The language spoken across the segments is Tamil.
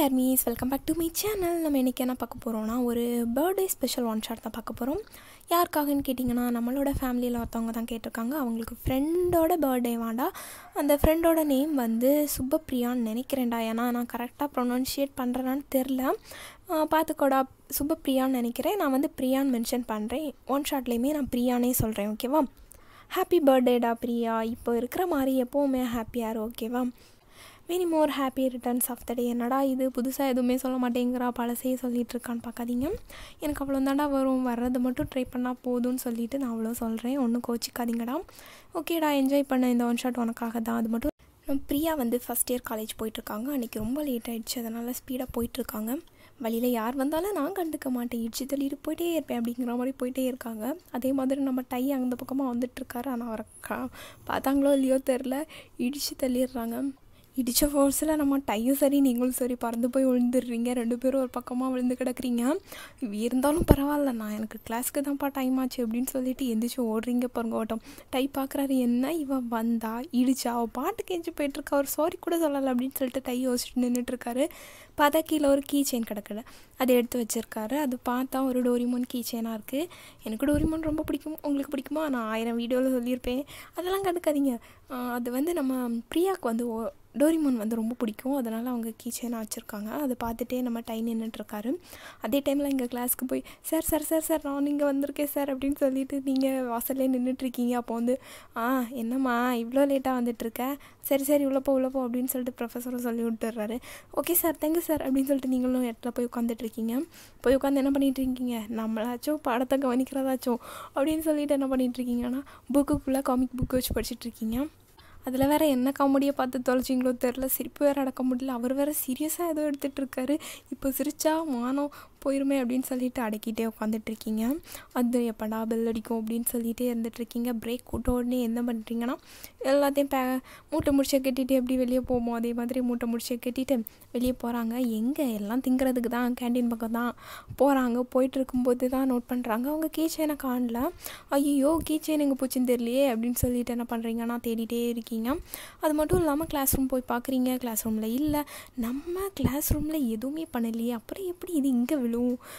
Armies welcome back to my channel நம்ம இன்றைக்கி என்ன பார்க்க போகிறோம்னா ஒரு பர்த்டே ஸ்பெஷல் ஒன் ஷாட் தான் பார்க்க போகிறோம் யாருக்காகன்னு கேட்டிங்கன்னா நம்மளோட ஃபேமிலியில் ஒருத்தவங்க தான் கேட்டிருக்காங்க அவங்களுக்கு ஃப்ரெண்டோட பர்த்டே வாண்டா அந்த ஃப்ரெண்டோட நேம் வந்து சுப்பப்பிரியான்னு நினைக்கிறேன்டா ஏன்னா நான் கரெக்டாக ப்ரொனவுன்ஷியேட் பண்ணுறேன்னு தெரில பார்த்துக்கோடா சுப்பப்பிரியான்னு நினைக்கிறேன் நான் வந்து பிரியான்னு மென்ஷன் பண்ணுறேன் ஒன் ஷாட்லேயுமே நான் பிரியானே சொல்கிறேன் ஓகேவா ஹாப்பி பர்த்டேடா பிரியா இப்போ இருக்கிற மாதிரி எப்போவுமே ஹாப்பியார் ஓகேவா many more happy returns of the day என்னடா இது புதுசாக எதுவுமே சொல்ல மாட்டேங்கிறா பழசையே சொல்லிகிட்டு இருக்கான்னு பார்க்காதீங்க எனக்கு அவ்வளோ தாண்டா வரும் வர்றது மட்டும் ட்ரை பண்ணால் போதும்னு சொல்லிட்டு நான் அவ்வளோ சொல்கிறேன் ஒன்றும் கோச்சிக்காதீங்கடா ஓகேடா என்ஜாய் பண்ண இந்த ஒன் ஷாட் உனக்காக தான் அது மட்டும் நம்ம பிரியா வந்து ஃபஸ்ட் இயர் காலேஜ் போயிட்டுருக்காங்க அன்றைக்கி ரொம்ப லேட் ஆகிடுச்சு அதனால் ஸ்பீடாக போயிட்டுருக்காங்க வழியில் யார் வந்தாலும் நான் கண்டுக்க மாட்டேன் இடிச்சு தள்ளிட்டு போயிட்டே இருப்பேன் அப்படிங்கிற மாதிரி போயிட்டே இருக்காங்க அதே மாதிரி நம்ம டை அந்த பக்கமாக வந்துட்டுருக்காரு ஆனால் அவரை கா பார்த்தாங்களோ இல்லையோ தெரில இடித்து தள்ளிடுறாங்க இடித்த ஃபோர்ஸில் நம்ம டையும் சரி நீங்களும் சரி பறந்து போய் விழுந்துடுறீங்க ரெண்டு பேரும் ஒரு பக்கமாக விழுந்து கிடக்குறீங்க இருந்தாலும் பரவாயில்ல நான் எனக்கு கிளாஸ்க்கு தான்ப்பா டைம் ஆச்சு அப்படின்னு சொல்லிட்டு எந்திரிச்சு ஓடுறீங்க பாருங்க ஓட்டம் டை பார்க்குறாரு என்ன இவன் வந்தா இடிச்சா அவள் பாட்டு கெஞ்சி போயிட்டுருக்கா அவர் சாரி கூட சொல்லலை அப்படின்னு சொல்லிட்டு டை யோசிச்சுட்டு நின்றுட்டுருக்காரு பார்த்தா கீழே ஒரு கீ செயின் கிடக்குது அதை எடுத்து வச்சுருக்காரு அது பார்த்தா ஒரு டோரிமோன் கீ செயினாக இருக்குது எனக்கு டோரிமோன் ரொம்ப பிடிக்கும் உங்களுக்கு பிடிக்குமா நான் ஆயிரம் வீடியோவில் சொல்லியிருப்பேன் அதெல்லாம் கண்டுக்காதீங்க அது வந்து நம்ம பிரியாவுக்கு வந்து டோரிமோன் வந்து ரொம்ப பிடிக்கும் அதனால் அவங்க கீ செயினாக வச்சுருக்காங்க அதை பார்த்துட்டே நம்ம டை நின்றுட்டுருக்காரு அதே டைமில் எங்கள் கிளாஸ்க்கு போய் சார் சார் சார் சார் நான் இங்கே வந்திருக்கேன் சார் அப்படின்னு சொல்லிட்டு நீங்கள் வாசல்லே நின்றுட்டுருக்கீங்க அப்போ வந்து ஆ என்னம்மா இவ்வளோ லேட்டாக வந்துட்டுருக்க சரி சரி உள்ளப்போ உள்ளப்போ அப்படின்னு சொல்லிட்டு ப்ரொஃபஸரும் சொல்லி விட்டுறாரு ஓகே சார் தேங்க்யூ சார் அப்படின்னு சொல்லிட்டு நீங்களும் இடத்துல போய் உட்காந்துட்ருக்கீங்க போய் உட்காந்து என்ன பண்ணிகிட்டு இருக்கீங்க நம்மளாச்சும் படத்தை கவனிக்கிறதாச்சும் அப்படின்னு சொல்லிட்டு என்ன பண்ணிகிட்டு இருக்கீங்கன்னா புக்குக்குள்ளே காமிக் புக்கு வச்சு படிச்சுட்டு இருக்கீங்க அதில் வேறு என்ன காமெடியை பார்த்து தொலைச்சிங்களோ தெரில சிரிப்பு வேறு அடக்க முடியல அவர் வேறு சீரியஸாக ஏதோ எடுத்துகிட்டு இருக்காரு இப்போ சிரிச்சா மானம் போயிருமே அப்படின்னு சொல்லிட்டு அடக்கிட்டே உட்காந்துட்ருக்கீங்க அது எப்படா பெல் அடிக்கும் அப்படின்னு சொல்லிகிட்டே இருந்துகிட்ருக்கீங்க பிரேக் கூட்ட உடனே என்ன பண்ணுறீங்கன்னா எல்லாத்தையும் பே மூட்டை முடிச்சை கட்டிட்டு எப்படி வெளியே போவோமோ அதே மாதிரி மூட்டை முடிச்சை கட்டிட்டு வெளியே போகிறாங்க எங்கே எல்லாம் திங்கிறதுக்கு தான் கேண்டீன் பக்கம் தான் போகிறாங்க போயிட்டு இருக்கும்போது தான் நோட் பண்ணுறாங்க அவங்க கீ செயினை காணல ஐயோ கீ செயின் எங்கே போச்சுன்னு தெரியலையே அப்படின்னு சொல்லிட்டு என்ன பண்ணுறீங்கன்னா தேடிட்டே இருக்கீங்க அது மட்டும் இல்லாமல் கிளாஸ் ரூம் போய் பார்க்குறீங்க கிளாஸ் ரூமில் இல்லை நம்ம கிளாஸ் ரூமில் எதுவுமே பண்ணலையே அப்புறம் எப்படி இது இங்கே விழும்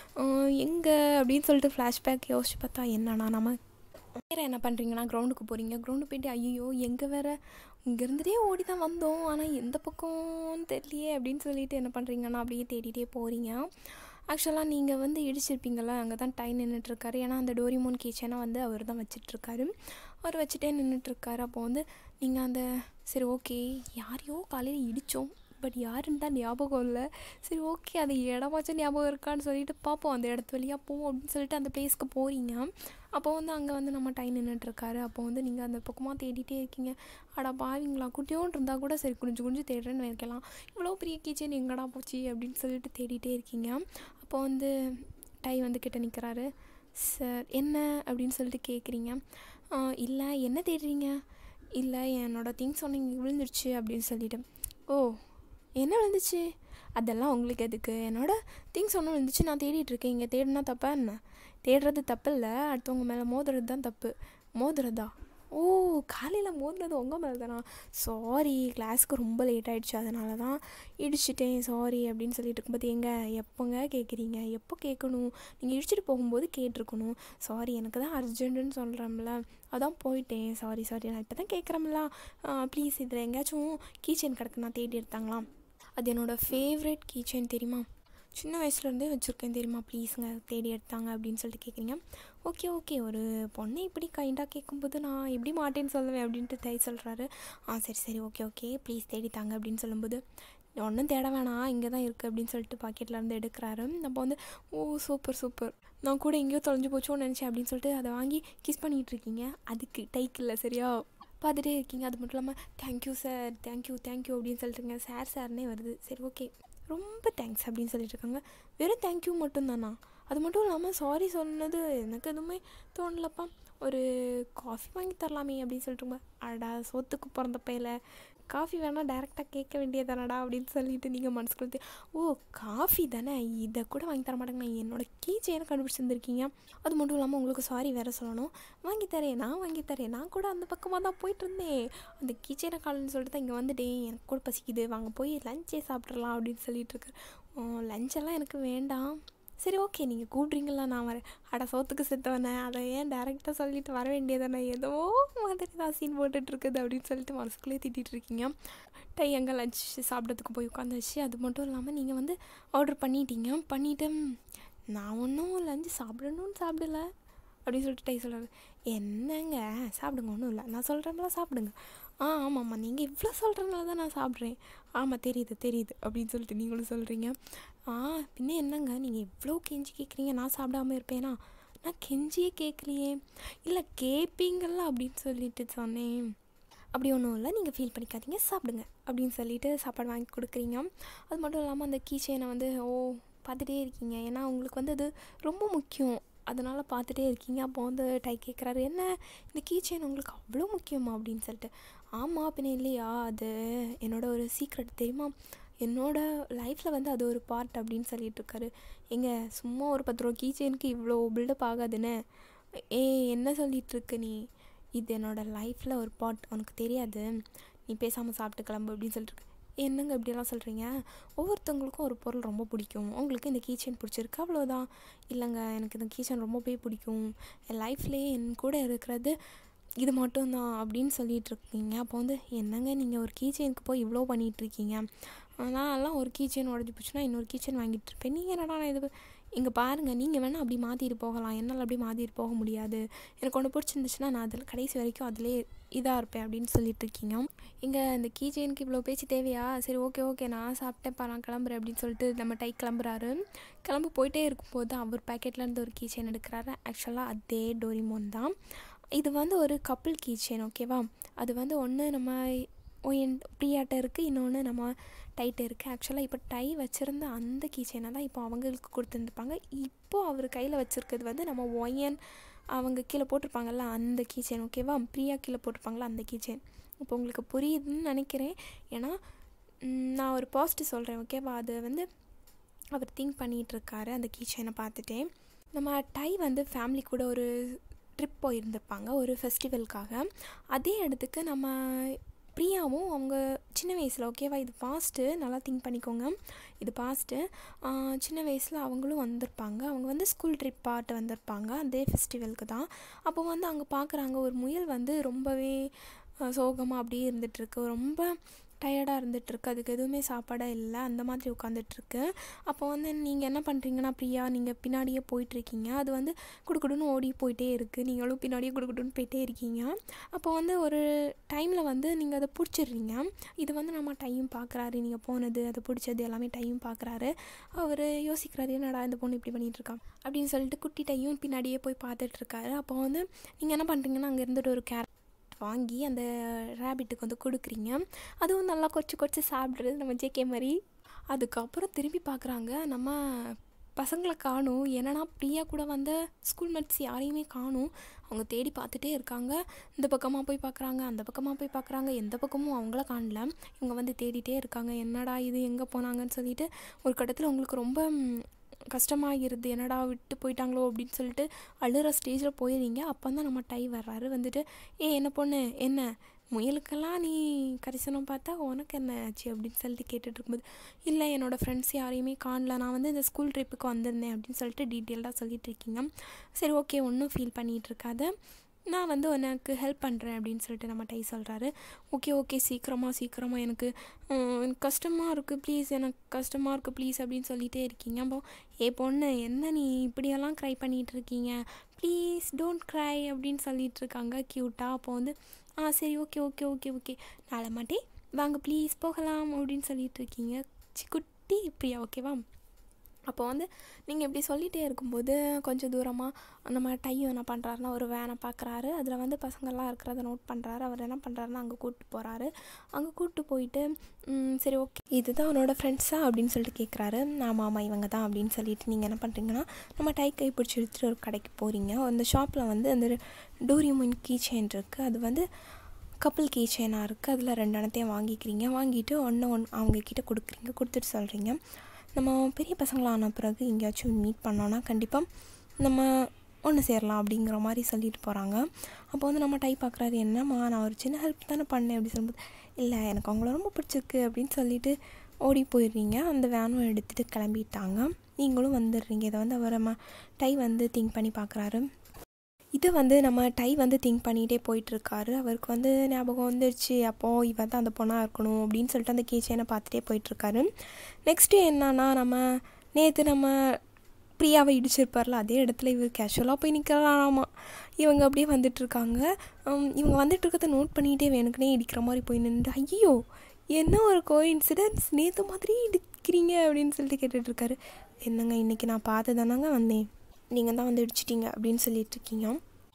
எங்கே அப்படின்னு சொல்லிட்டு ஃப்ளாஷ்பேக் யோசிச்சு பார்த்தா என்னன்னா நம்ம வேறு என்ன பண்ணுறீங்கன்னா கிரவுண்டுக்கு போகிறீங்க கிரவுண்டு போயிட்டு ஐயோ எங்கே வேறு இங்கேருந்துட்டே ஓடி தான் வந்தோம் ஆனால் எந்த பக்கம்னு தெரியலையே அப்படின்னு சொல்லிட்டு என்ன பண்ணுறீங்கன்னா அப்படியே தேடிட்டே போகிறீங்க ஆக்சுவலாக நீங்கள் வந்து இடிச்சிருப்பீங்கள அங்கே தான் டைம் நின்றுட்டுருக்காரு ஏன்னா அந்த டோரிமோன் கிச்சனை வந்து அவர் தான் வச்சிட்ருக்காரு அவர் வச்சுட்டே நின்றுட்டுருக்காரு அப்போ வந்து நீங்கள் அந்த சரி ஓகே யாரையோ காலையில் இடித்தோம் பட் யாருன்னு தான் ஞாபகம் இல்லை சரி ஓகே அது இடமாச்சும் ஞாபகம் இருக்கான்னு சொல்லிட்டு பார்ப்போம் அந்த இடத்து வழியாக போவோம் அப்படின்னு சொல்லிட்டு அந்த பிளேஸ்க்கு போகிறீங்க அப்போ வந்து அங்கே வந்து நம்ம டைம் நின்றுட்டுருக்காரு அப்போ வந்து நீங்கள் அந்த பக்கமாக தேடிட்டே இருக்கீங்க அடா பாவிங்களா குட்டியோன்னு இருந்தால் கூட சரி குனிஞ்சு குனிஞ்சு தேடுறேன்னு வைக்கலாம் இவ்வளோ பெரிய கீச்சன் எங்கடா போச்சு அப்படின்னு சொல்லிட்டு தேடிட்டே இருக்கீங்க அப்போ வந்து டை வந்து கிட்ட நிற்கிறாரு சார் என்ன அப்படின்னு சொல்லிட்டு கேட்குறீங்க இல்லை என்ன தேடுறீங்க இல்லை என்னோடய திங்ஸ் ஒன்று இங்கே விழுந்துருச்சு அப்படின்னு சொல்லிட்டு ஓ என்ன விழுந்துச்சு அதெல்லாம் உங்களுக்கு எதுக்கு என்னோடய திங்ஸ் ஒன்று விழுந்துச்சு நான் தேடிட்டுருக்கேன் இங்கே தேடினா தப்பா என்ன தேடுறது தப்பு இல்லை அடுத்தவங்க மேலே மோதுறது தான் தப்பு மோதுறதா ஓ காலையில் மோதுனது உங்கள் மேலே தானா சாரி கிளாஸ்க்கு ரொம்ப லேட் ஆகிடுச்சு அதனால தான் இடிச்சிட்டேன் சாரி அப்படின்னு சொல்லிட்டு இருக்கும்போது எங்க எப்போங்க கேட்குறீங்க எப்போ கேட்கணும் நீங்கள் இடிச்சிட்டு போகும்போது கேட்டிருக்கணும் சாரி எனக்கு தான் அர்ஜென்ட்டுன்னு சொல்கிறோம்ல அதான் போயிட்டேன் சாரி சாரி நான் இப்போ தான் கேட்குறோம்ல ப்ளீஸ் இதில் எங்கேயாச்சும் கீச்செயின் கிடக்கு நான் தேடி எடுத்தாங்களாம் அது என்னோடய ஃபேவரட் கீச்செயின் தெரியுமா சின்ன வயசுலேருந்தே வச்சுருக்கேன் தெரியுமா ப்ளீஸுங்க தேடி எடுத்தாங்க அப்படின்னு சொல்லிட்டு கேட்குறீங்க ஓகே ஓகே ஒரு பொண்ணை இப்படி கைண்டாக கேட்கும்போது நான் எப்படி மாட்டேன்னு சொல்லுவேன் அப்படின்ட்டு தேய் சொல்கிறாரு ஆ சரி சரி ஓகே ஓகே ப்ளீஸ் தேடித்தாங்க அப்படின்னு சொல்லும்போது ஒன்றும் தேட வேணாம் இங்கே தான் இருக்குது அப்படின்னு சொல்லிட்டு பாக்கெட்லேருந்து எடுக்கிறாரு நம்ம வந்து ஓ சூப்பர் சூப்பர் நான் கூட எங்கேயோ தொலைஞ்சு போச்சோன்னு நினச்சேன் அப்படின்னு சொல்லிட்டு அதை வாங்கி கிஸ் பண்ணிகிட்டு இருக்கீங்க அதுக்கு டைக் இல்லை சரியா பார்த்துட்டே இருக்கீங்க அது மட்டும் இல்லாமல் தேங்க்யூ சார் தேங்க்யூ தேங்க்யூ அப்படின்னு சொல்லிட்டுருங்க சார் சார்னே வருது சரி ஓகே ரொம்ப தேங்க்ஸ் அப்படின்னு சொல்லிட்டு இருக்காங்க வெறும் தேங்க்யூ மட்டும்தானா அது மட்டும் இல்லாமல் சாரி சொன்னது எனக்கு எதுவுமே தோணலப்பா ஒரு காஃபி வாங்கி தரலாமே அப்படின்னு சொல்லிட்டு அடா சோத்துக்கு பிறந்த பையில காஃபி வேணால் டேரெக்டாக கேட்க வேண்டியதானடா அப்படின்னு சொல்லிட்டு நீங்கள் மனசுக்குள்ள ஓ காஃபி தானே இதை கூட வாங்கி தர மாட்டேங்க நான் என்னோடய கீ செயினை கண்டுபிடிச்சி வந்திருக்கீங்க அது மட்டும் இல்லாமல் உங்களுக்கு சாரி வேறு சொல்லணும் வாங்கி தரேன் நான் வாங்கி தரேன் நான் கூட அந்த பக்கமாக தான் போயிட்டு இருந்தேன் அந்த கீ செயினை காலன்னு சொல்லிட்டு தான் இங்கே வந்துட்டேன் எனக்கு கூட பசிக்குது வாங்க போய் லஞ்சே சாப்பிட்றலாம் அப்படின்னு சொல்லிட்டு இருக்கு லஞ்செல்லாம் எனக்கு வேண்டாம் சரி ஓகே நீங்கள் கூப்பிட்றீங்களா நான் வரேன் அட சோத்துக்கு செத்தவனே அதை ஏன் டேரெக்டாக சொல்லிட்டு வர வேண்டியதானே ஏதோ மாதிரி தான் சீன் போட்டுட்ருக்குது அப்படின்னு சொல்லிட்டு மனசுக்குள்ளே திட்டிகிட்டு இருக்கீங்க டை எங்கே லஞ்ச் சாப்பிட்றதுக்கு போய் உட்காந்துச்சு அது மட்டும் இல்லாமல் நீங்கள் வந்து ஆர்டர் பண்ணிட்டீங்க பண்ணிவிட்டு நான் ஒன்றும் லஞ்சு சாப்பிடணும்னு சாப்பிடல அப்படின்னு சொல்லிட்டு டை சொல்கிறாரு என்னங்க சாப்பிடுங்க ஒன்றும் இல்லை நான் சொல்கிறேன்ல சாப்பிடுங்க ஆ ஆமாம்மா நீங்கள் இவ்வளோ சொல்கிறனால தான் நான் சாப்பிட்றேன் ஆமாம் தெரியுது தெரியுது அப்படின்னு சொல்லிட்டு நீங்களும் சொல்கிறீங்க ஆ பின்ன என்னங்க நீங்கள் இவ்வளோ கெஞ்சி கேட்குறீங்க நான் சாப்பிடாம இருப்பேனா நான் கெஞ்சியே கேட்கலையே இல்லை கேட்பீங்கள்ல அப்படின்னு சொல்லிட்டு சொன்னேன் அப்படி ஒன்றும் இல்லை நீங்கள் ஃபீல் பண்ணிக்காதீங்க சாப்பிடுங்க அப்படின்னு சொல்லிட்டு சாப்பாடு வாங்கி கொடுக்குறீங்க அது மட்டும் இல்லாமல் அந்த கீ செயினை வந்து ஓ பார்த்துட்டே இருக்கீங்க ஏன்னா உங்களுக்கு வந்து அது ரொம்ப முக்கியம் அதனால் பார்த்துட்டே இருக்கீங்க அப்போ வந்து டை கேட்குறாரு என்ன இந்த கீ செயின் உங்களுக்கு அவ்வளோ முக்கியமா அப்படின்னு சொல்லிட்டு ஆமாம் பின்ன இல்லையா அது என்னோட ஒரு சீக்ரெட் தெரியுமா என்னோட லைஃப்பில் வந்து அது ஒரு பார்ட் அப்படின்னு சொல்லிட்டு இருக்காரு எங்க சும்மா ஒரு பத்து ரூபா கீ செயினுக்கு இவ்வளோ பில்டப் ஆகாதுன்னு ஏ என்ன சொல்லிட்டு இருக்க நீ இது என்னோடய லைஃப்பில் ஒரு பார்ட் உனக்கு தெரியாது நீ பேசாமல் சாப்பிட்டு கிளம்பு அப்படின்னு சொல்லிட்டு இருக்கு. என்னங்க இப்படியெல்லாம் சொல்கிறீங்க ஒவ்வொருத்தவங்களுக்கும் ஒரு பொருள் ரொம்ப பிடிக்கும் உங்களுக்கு இந்த கீச்செயின் பிடிச்சிருக்கு அவ்வளோதான் இல்லைங்க எனக்கு இந்த கீச்செயின் ரொம்பவே பிடிக்கும் என் லைஃப்லேயே என் கூட இருக்கிறது இது மட்டும்தான் அப்படின்னு சொல்லிட்டு இருக்கீங்க அப்போ வந்து என்னங்க நீங்கள் ஒரு கீச்செயினுக்கு போய் இவ்வளோ பண்ணிகிட்ருக்கீங்க நான்லாம் ஒரு கீச்செயின் உடஞ்சி போச்சுன்னா இன்னொரு கீச்செயின் வாங்கிட்டு இருப்பேன் நீங்கள் என்னடா நான் இது இங்கே பாருங்கள் நீங்கள் வேணால் அப்படி மாற்றிட்டு போகலாம் என்னால் அப்படி மாற்றிட்டு போக முடியாது எனக்கு ஒன்று பிடிச்சிருந்துச்சுன்னா நான் அதில் கடைசி வரைக்கும் அதிலே இதாக இருப்பேன் அப்படின்னு சொல்லிட்டு இருக்கீங்க இங்கே இந்த கீ செயினுக்கு இவ்வளோ பேச்சு தேவையா சரி ஓகே ஓகே நான் சாப்பிட்டேன்ப்பா நான் கிளம்புறேன் அப்படின்னு சொல்லிட்டு நம்ம டை கிளம்புறாரு கிளம்பு போயிட்டே இருக்கும்போது அவர் பேக்கெட்லேருந்து ஒரு கீ செயின் எடுக்கிறாரு ஆக்சுவலாக அதே டோரிமோன் தான் இது வந்து ஒரு கப்புள் கீ செயின் ஓகேவா அது வந்து ஒன்று நம்ம என் ப்ரீயாட்ட இருக்குது இன்னொன்று நம்ம டைட் இருக்குது ஆக்சுவலாக இப்போ டை வச்சுருந்த அந்த கீ செயினை தான் இப்போ அவங்களுக்கு கொடுத்துருந்துருப்பாங்க இப்போது அவர் கையில் வச்சுருக்கிறது வந்து நம்ம ஒயன் அவங்க கீழே போட்டிருப்பாங்கல்ல அந்த கீ செயின் ஓகேவா ப்ரியா கீழே போட்டிருப்பாங்களா அந்த கீ செயின் இப்போ உங்களுக்கு புரியுதுன்னு நினைக்கிறேன் ஏன்னா ம், நான் ஒரு பாசிட்டிவ் சொல்கிறேன் ஓகேவா அது வந்து அவர் திங்க் பண்ணிகிட்ருக்காரு அந்த கீ செயினை பார்த்துட்டேன் நம்ம டை வந்து ஃபேமிலி கூட ஒரு ட்ரிப் போயிருந்திருப்பாங்க ஒரு ஃபெஸ்டிவலுக்காக அதே இடத்துக்கு நம்ம பிரியாவும் அவங்க சின்ன வயசில் ஓகேவா இது பாஸ்ட்டு நல்லா திங்க் பண்ணிக்கோங்க இது பாஸ்ட்டு சின்ன வயசில் அவங்களும் வந்திருப்பாங்க அவங்க வந்து ஸ்கூல் ட்ரிப் பாட்டு வந்திருப்பாங்க அதே ஃபெஸ்டிவலுக்கு தான் அப்போ வந்து அங்கே பார்க்குறாங்க ஒரு முயல் வந்து ரொம்பவே சோகமாக அப்படியே இருந்துகிட்ருக்கு ரொம்ப டயர்டாக இருந்துகிட்ருக்கு அதுக்கு எதுவுமே சாப்பாடாக இல்லை அந்த மாதிரி உட்காந்துட்ருக்கு அப்போ வந்து நீங்கள் என்ன பண்ணுறீங்கன்னா பிரியா நீங்கள் பின்னாடியே போயிட்டுருக்கீங்க அது வந்து குடுக்குடுன்னு ஓடி போயிட்டே இருக்குது நீங்களும் பின்னாடியே குடுக்குடுன்னு போயிட்டே இருக்கீங்க அப்போ வந்து ஒரு டைமில் வந்து நீங்கள் அதை பிடிச்சிடுறீங்க இது வந்து நம்ம டைம் பார்க்குறாரு நீங்கள் போனது அதை பிடிச்சது எல்லாமே டைம் பார்க்குறாரு அவர் யோசிக்கிறாரு என்னடா இந்த பொண்ணு இப்படி பண்ணிட்டு இருக்கா அப்படின்னு சொல்லிட்டு குட்டி டையும் பின்னாடியே போய் பார்த்துட்ருக்காரு அப்போ வந்து நீங்கள் என்ன பண்ணுறீங்கன்னா அங்கே இருந்துட்டு ஒரு கேரட் வாங்கி அந்த ரேபிட்டுக்கு வந்து கொடுக்குறீங்க அதுவும் நல்லா கொச்சு கொச்சு சாப்பிட்றது நம்ம ஜேகே மாதிரி அதுக்கப்புறம் திரும்பி பார்க்குறாங்க நம்ம பசங்களை காணும் என்னன்னா பிரியா கூட வந்த ஸ்கூல் மேட்ஸ் யாரையுமே காணும் அவங்க தேடி பார்த்துட்டே இருக்காங்க இந்த பக்கமாக போய் பார்க்குறாங்க அந்த பக்கமாக போய் பார்க்குறாங்க எந்த பக்கமும் அவங்கள காணல இவங்க வந்து தேடிட்டே இருக்காங்க என்னடா இது எங்கே போனாங்கன்னு சொல்லிட்டு ஒரு கட்டத்தில் உங்களுக்கு ரொம்ப ம், கஷ்டமாகிருது என்னடா விட்டு போயிட்டாங்களோ அப்படின்னு சொல்லிட்டு அழுகிற ஸ்டேஜில் போயிடுறீங்க அப்போ தான் நம்ம டை வர்றாரு வந்துட்டு ஏ என்ன பொண்ணு என்ன முயலுக்கெல்லாம் நீ கரிசனம் பார்த்தா உனக்கு என்ன ஆச்சு அப்படின்னு சொல்லிட்டு கேட்டுட்டு இருக்கும்போது இல்லை என்னோடய ஃப்ரெண்ட்ஸ் யாரையுமே காணல நான் வந்து இந்த ஸ்கூல் ட்ரிப்புக்கு வந்திருந்தேன் அப்படின்னு சொல்லிட்டு டீட்டெயில்டாக சொல்லிட்டு இருக்கீங்க சரி ஓகே ஒன்றும் ஃபீல் பண்ணிகிட்டு இருக்காத நான் வந்து உனக்கு ஹெல்ப் பண்ணுறேன் அப்படின்னு சொல்லிட்டு நம்ம டை சொல்கிறாரு ஓகே ஓகே சீக்கிரமாக சீக்கிரமாக எனக்கு உம், எனக்கு கஷ்டமாக இருக்குது ப்ளீஸ் எனக்கு கஷ்டமாக இருக்குது ப்ளீஸ் அப்படின்னு சொல்லிகிட்டே இருக்கீங்க அப்போ ஏ பொண்ணு என்ன நீ இப்படியெல்லாம் க்ரை பண்ணிகிட்டு இருக்கீங்க ப்ளீஸ் டோன்ட் க்ரை அப்படின்னு சொல்லிட்டு இருக்காங்க க்யூட்டாக அப்போ வந்து ஆ சரி ஓகே ஓகே ஓகே ஓகே நாளை மாட்டே வாங்க ப்ளீஸ் போகலாம் அப்படின்னு சொல்லிட்டு இருக்கீங்க சி, குட்டி பிரியா ஓகேவா அப்போ வந்து நீங்கள் இப்படி சொல்லிகிட்டே இருக்கும்போது கொஞ்சம் தூரமாக நம்ம டையும் என்ன பண்ணுறாருன்னா ஒரு வேனை பார்க்குறாரு அதில் வந்து பசங்கள்லாம் இருக்கிறத நோட் பண்ணுறாரு அவர் என்ன பண்ணுறாருன்னா அங்கே கூப்பிட்டு போகிறாரு அங்கே கூப்பிட்டு போயிட்டு ம், சரி ஓகே இதுதான் அவனோட ஃப்ரெண்ட்ஸா அப்படின்னு சொல்லிட்டு கேட்குறாரு ஆமாம் ஆமாம் இவங்க தான் அப்படின்னு சொல்லிட்டு நீங்கள் என்ன பண்ணுறீங்கன்னா நம்ம டை கை பிடிச்சி எடுத்துகிட்டு ஒரு கடைக்கு போகிறீங்க அந்த ஷாப்பில் வந்து அந்த டோரியோமின் கீ செயின் இருக்குது அது வந்து கப்பல் கீ செயினாக இருக்குது அதில் ரெண்டு அணத்தையும் வாங்கிக்கிறீங்க வாங்கிட்டு ஒன்று ஒன்று அவங்கக்கிட்ட கொடுக்குறீங்க கொடுத்துட்டு சொல்கிறீங்க நம்ம பெரிய பசங்களாக ஆன பிறகு எங்கேயாச்சும் மீட் பண்ணோன்னா கண்டிப்பாக நம்ம ஒன்று சேரலாம் அப்படிங்கிற மாதிரி சொல்லிட்டு போகிறாங்க அப்போ வந்து நம்ம டை பார்க்குறாரு என்னம்மா நான் ஒரு சின்ன ஹெல்ப் தானே பண்ணேன் அப்படி சொல்லும்போது இல்லை எனக்கு அவங்கள ரொம்ப பிடிச்சிருக்கு அப்படின்னு சொல்லிட்டு ஓடி போயிடுறீங்க அந்த வேனும் எடுத்துகிட்டு கிளம்பிட்டாங்க நீங்களும் வந்துடுறீங்க இதை வந்து அவர் நம்ம டை வந்து திங்க் பண்ணி பார்க்குறாரு இதை வந்து நம்ம டை வந்து திங்க் பண்ணிகிட்டே போயிட்டுருக்காரு அவருக்கு வந்து ஞாபகம் வந்துடுச்சு அப்போது இவன் தான் அந்த பொண்ணாக இருக்கணும் அப்படின்னு சொல்லிட்டு அந்த கீச்சைனை பார்த்துட்டே போயிட்டுருக்காரு நெக்ஸ்ட்டு என்னன்னா நம்ம நேற்று நம்ம பிரியாவை இடிச்சிருப்பார்ல அதே இடத்துல இவர் கேஷுவலாக போய் நிற்கிறாராமா இவங்க அப்படியே வந்துட்டுருக்காங்க இவங்க வந்துட்டு இருக்கிறத நோட் பண்ணிகிட்டே வேணுக்குனே இடிக்கிற மாதிரி போய் நின்று ஐயோ என்ன ஒரு கோ இன்சிடென்ட்ஸ் நேற்று மாதிரி இடிக்கிறீங்க அப்படின்னு சொல்லிட்டு கேட்டுட்ருக்காரு என்னங்க இன்றைக்கி நான் பார்த்து தானங்க வந்தேன் நீங்கள் தான் வந்து இடிச்சிட்டீங்க அப்படின்னு சொல்லிட்டு இருக்கீங்க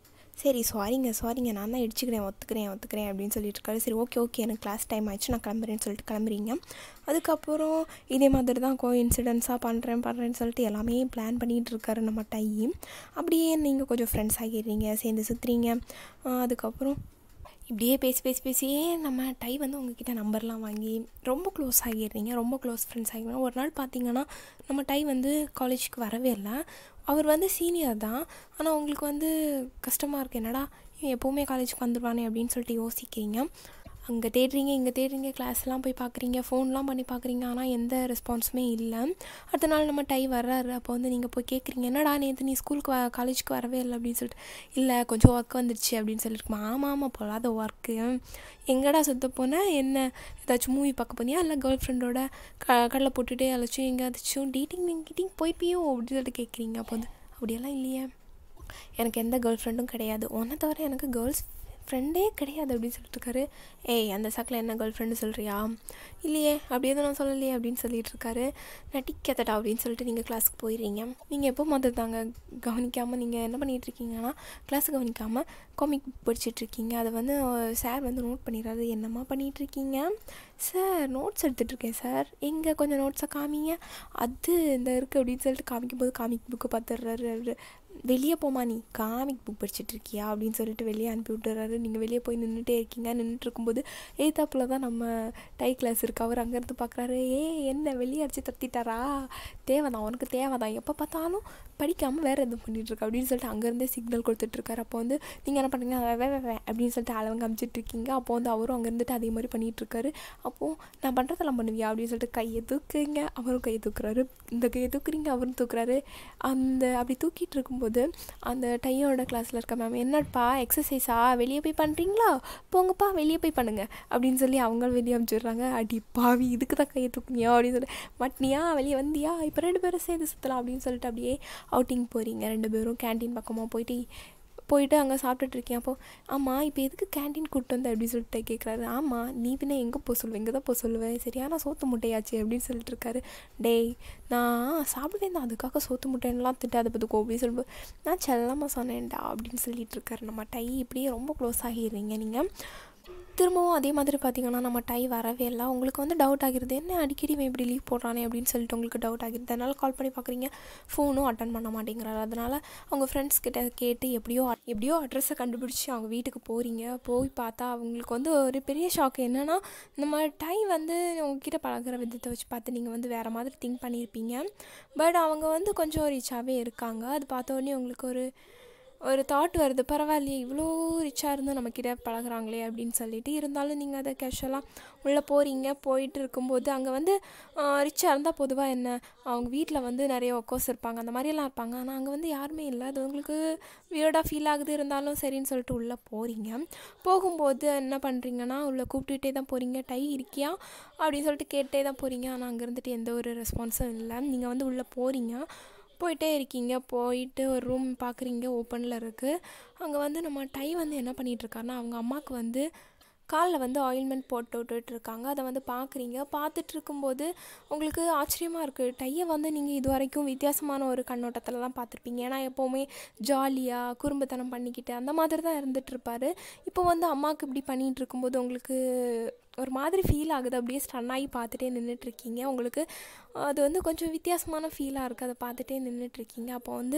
சரி சாரிங்க சாரிங்க நான் தான் இடிச்சுக்கிறேன் ஒத்துக்கிறேன் ஒத்துக்கிறேன் அப்படின்னு சொல்லிட்டு இருக்காரு சரி ஓகே ஓகே எனக்கு கிளாஸ் டைம் ஆயிடுச்சு நான் கிளம்புறேன்னு சொல்லிட்டு கிளம்புறீங்க அதுக்கப்புறம் இதே மாதிரி தான் கோ இன்சிடென்ட்ஸாக பண்ணுறேன் பண்ணுறேன்னு சொல்லிட்டு எல்லாமே பிளான் பண்ணிகிட்டு இருக்காரு நம்ம டை அப்படியே நீங்கள் கொஞ்சம் ஃப்ரெண்ட்ஸ் ஆகிடுறீங்க சேர்ந்து சுற்றுறீங்க அதுக்கப்புறம் இப்படியே பேசி பேசி பேசியே நம்ம டை வந்து உங்ககிட்ட நம்பர்லாம் வாங்கி ரொம்ப க்ளோஸ் ஆகிடுறீங்க ரொம்ப க்ளோஸ் ஃப்ரெண்ட்ஸ் ஆகிடுறீங்க ஒரு நாள் பார்த்தீங்கன்னா நம்ம டை வந்து காலேஜுக்கு வரவே இல்லை அவர் வந்து சீனியர் தான் ஆனால் உங்களுக்கு வந்து கஷ்டமாக இருக்குது என்னடா இவன் எப்போவுமே காலேஜுக்கு வந்துடுவானே அப்படின்னு சொல்லிட்டு யோசிக்கிறீங்க அங்கே தேடுறீங்க இங்கே தேடுறீங்க கிளாஸ்லாம் போய் பார்க்குறீங்க ஃபோன்லாம் பண்ணி பார்க்குறீங்க ஆனால் எந்த ரெஸ்பான்ஸுமே இல்லை அடுத்த நாள் நம்ம டை வர்றாரு அப்போ வந்து நீங்கள் போய் கேட்குறீங்க என்னடா நேற்று நீ ஸ்கூலுக்கு வ காலேஜுக்கு வரவே இல்லை அப்படின்னு சொல்லிட்டு இல்லை கொஞ்சம் ஒர்க் வந்துடுச்சு அப்படின்னு சொல்லிட்டு ஆமாம் ஆமாம் போகாத ஒர்க்கு எங்கடா சுத்த போனால் என்ன ஏதாச்சும் மூவி பார்க்க போனியா இல்லை கேர்ள் ஃப்ரெண்டோட க கடலை போட்டுகிட்டே அழைச்சும் எங்கேயாச்சும் டேட்டிங் கிட்டிங் போயிருப்பியோ அப்படின்னு சொல்லிட்டு கேட்குறீங்க அப்போ வந்து அப்படியெல்லாம் இல்லையே எனக்கு எந்த கேர்ள் ஃப்ரெண்டும் கிடையாது ஒன்றை தவிர எனக்கு கேர்ள்ஸ் ஃப்ரெண்டே கிடையாது அப்படின்னு சொல்லிட்டு இருக்காரு ஏய் அந்த சாக்கில் என்ன கேர்ள் ஃப்ரெண்டு சொல்கிறியா இல்லையே அப்படியே தான் நான் சொல்லலையே அப்படின்னு சொல்லிட்டு இருக்காரு நட்டிக்கத்தடா அப்படின்னு சொல்லிட்டு நீங்கள் கிளாஸுக்கு போயிடுறீங்க நீங்கள் எப்போ மொதல் தாங்க கவனிக்காமல் நீங்கள் என்ன பண்ணிகிட்டு இருக்கீங்கன்னா கிளாஸ் கவனிக்காமல் காமிக் புக் படிச்சுட்ருக்கீங்க அதை வந்து சார் வந்து நோட் பண்ணிடுறாரு என்னம்மா பண்ணிகிட்டு இருக்கீங்க சார் நோட்ஸ் எடுத்துகிட்ருக்கேன் சார் எங்கே கொஞ்சம் நோட்ஸை காமிங்க அது இந்த இருக்குது அப்படின்னு சொல்லிட்டு காமிக்கும்போது காமிக் புக்கு பார்த்துடுறாரு வெளியே போமா நீ காமிக் புக் படிச்சுட்டு இருக்கியா அப்படின்னு சொல்லிட்டு வெளியே அனுப்பி விட்டுறாரு நீங்கள் வெளியே போய் நின்றுட்டே இருக்கீங்க நின்றுட்டு இருக்கும்போது ஏத்தாப்பில் தான் நம்ம டை கிளாஸ் இருக்கு அவர் அங்கேருந்து பார்க்குறாரு ஏ என்ன வெளியே அடிச்சு தத்திட்டாரா தேவைதான் உனக்கு தேவைதான் எப்போ பார்த்தாலும் படிக்காமல் வேறு எதுவும் பண்ணிகிட்ருக்க அப்படின்னு சொல்லிட்டு அங்கேருந்தே சிக்னல் கொடுத்துட்ருக்காரு அப்போ வந்து நீங்கள் என்ன பண்ணுறீங்க வே வே வே அப்படின்னு சொல்லிட்டு அளவங்க அமிச்சிட்ருக்கீங்க அப்போ வந்து அவரும் அங்கேருந்துட்டு அதே மாதிரி பண்ணிகிட்ருக்காரு அப்போது நான் பண்ணுறதெல்லாம் பண்ணுவியா அப்படின்னு சொல்லிட்டு கையை தூக்குறீங்க அவரும் கையை தூக்குறாரு இந்த கையை தூக்குறீங்க அவரும் தூக்குறாரு அந்த அப்படி தூக்கிட்டு இருக்கும்போது அந்த டையோட கிளாஸில் இருக்க மேம் என்னப்பா எக்ஸசைஸா வெளியே போய் பண்ணுறீங்களா போங்கப்பா வெளியே போய் பண்ணுங்க அப்படின்னு சொல்லி அவங்க வெளியே அனுப்பிச்சிடுறாங்க அடி பாவி இதுக்கு தான் கையை தூக்குனியா அப்படின்னு சொல்லி மட்னியா வெளியே வந்தியா இப்போ ரெண்டு பேரும் சேர்ந்து சுற்றலாம் அப்படின்னு சொல்லிட்டு அப்படியே அவுட்டிங் போகிறீங்க ரெண்டு பேரும் கேன்டீன் பக்கமாக போயிட்டு போயிட்டு அங்கே சாப்பிட்டுட்டு இருக்கேன் அப்போ ஆமாம் இப்போ எதுக்கு கேன்டீன் கூப்பிட்டு வந்த அப்படின்னு சொல்லிட்டு கேட்குறாரு ஆமாம் நீ பின்ன எங்கே போக சொல்லுவேன் இங்கே தான் போக சொல்லுவேன் சரியான சோத்து முட்டையாச்சு அப்படின்னு சொல்லிட்டு இருக்காரு டேய் நான் சாப்பிடுவேன் தான் அதுக்காக சோத்து முட்டைன்னெலாம் திட்டாத பத்துக்கோ அப்படின்னு சொல்லும்போது நான் செல்லமாக சொன்னேன்டா அப்படின்னு சொல்லிட்டு இருக்காரு நம்ம டை இப்படியே ரொம்ப க்ளோஸ் ஆகிடுறீங்க நீங்கள் திரும்பவும் அதே மாதிரி பார்த்தீங்கன்னா நம்ம டை வரவே இல்லை உங்களுக்கு வந்து டவுட் ஆகிருது என்ன அடிக்கடி இவன் இப்படி லீவ் போடுறானே அப்படின்னு சொல்லிட்டு உங்களுக்கு டவுட் ஆகிருது அதனால் கால் பண்ணி பார்க்குறீங்க ஃபோனும் அட்டன் பண்ண மாட்டேங்கிறாரு அதனால் அவங்க ஃப்ரெண்ட்ஸ் கிட்ட கேட்டு எப்படியோ எப்படியோ அட்ரஸை கண்டுபிடிச்சி அவங்க வீட்டுக்கு போகிறீங்க போய் பார்த்தா அவங்களுக்கு வந்து ஒரு பெரிய ஷாக் என்னென்னா நம்ம டை வந்து உங்ககிட்ட பழகிற விதத்தை வச்சு பார்த்து நீங்கள் வந்து வேறு மாதிரி திங்க் பண்ணியிருப்பீங்க பட் அவங்க வந்து கொஞ்சம் ரிச்சாகவே இருக்காங்க அது பார்த்த உடனே உங்களுக்கு ஒரு ஒரு தாட் வருது பரவாயில்லையே இவ்வளோ ரிச்சாக இருந்தும் நம்மக்கிட்ட பழகுறாங்களே அப்படின்னு சொல்லிட்டு இருந்தாலும் நீங்கள் அதை கேஷுவலாக உள்ளே போகிறீங்க போயிட்டு இருக்கும்போது அங்கே வந்து ரிச்சாக இருந்தால் பொதுவாக என்ன அவங்க வீட்டில் வந்து நிறைய ஒர்க்கர்ஸ் இருப்பாங்க அந்த மாதிரியெல்லாம் இருப்பாங்க ஆனால் அங்கே வந்து யாருமே இல்லை அது உங்களுக்கு வியர்டாக ஃபீல் ஆகுது இருந்தாலும் சரின்னு சொல்லிட்டு உள்ளே போகிறீங்க போகும்போது என்ன பண்ணுறீங்கன்னா உள்ளே கூப்பிட்டுட்டே தான் போகிறீங்க டை இருக்கியா அப்படின்னு சொல்லிட்டு கேட்டே தான் போகிறீங்க ஆனால் அங்கே இருந்துட்டு எந்த ஒரு ரெஸ்பான்ஸும் இல்லை நீங்கள் வந்து உள்ளே போகிறீங்க போயிட்டே இருக்கீங்க போயிட்டு ஒரு ரூம் பார்க்குறீங்க ஓப்பனில் இருக்குது அங்கே வந்து நம்ம டை வந்து என்ன பண்ணிகிட்ருக்காருன்னா அவங்க அம்மாவுக்கு வந்து காலில் வந்து ஆயில்மெண்ட் போட்டு விட்டுட்டு இருக்காங்க அதை வந்து பார்க்குறீங்க பார்த்துட்டு இருக்கும்போது உங்களுக்கு ஆச்சரியமாக இருக்குது டையை வந்து நீங்கள் இது வரைக்கும் வித்தியாசமான ஒரு கண்ணோட்டத்தில் தான் பார்த்துருப்பீங்க ஏன்னா எப்போவுமே ஜாலியாக குறும்புத்தனம் பண்ணிக்கிட்டு அந்த மாதிரி தான் இருந்துகிட்டு இருப்பாரு இப்போ வந்து அம்மாவுக்கு இப்படி பண்ணிகிட்டு இருக்கும்போது உங்களுக்கு ஒரு மாதிரி ஃபீல் ஆகுது அப்படியே ஸ்டன் ஆகி பார்த்துட்டே நின்றுட்டுருக்கீங்க உங்களுக்கு அது வந்து கொஞ்சம் வித்தியாசமான ஃபீலாக இருக்குது அதை பார்த்துட்டே நின்றுட்டுருக்கீங்க அப்போ வந்து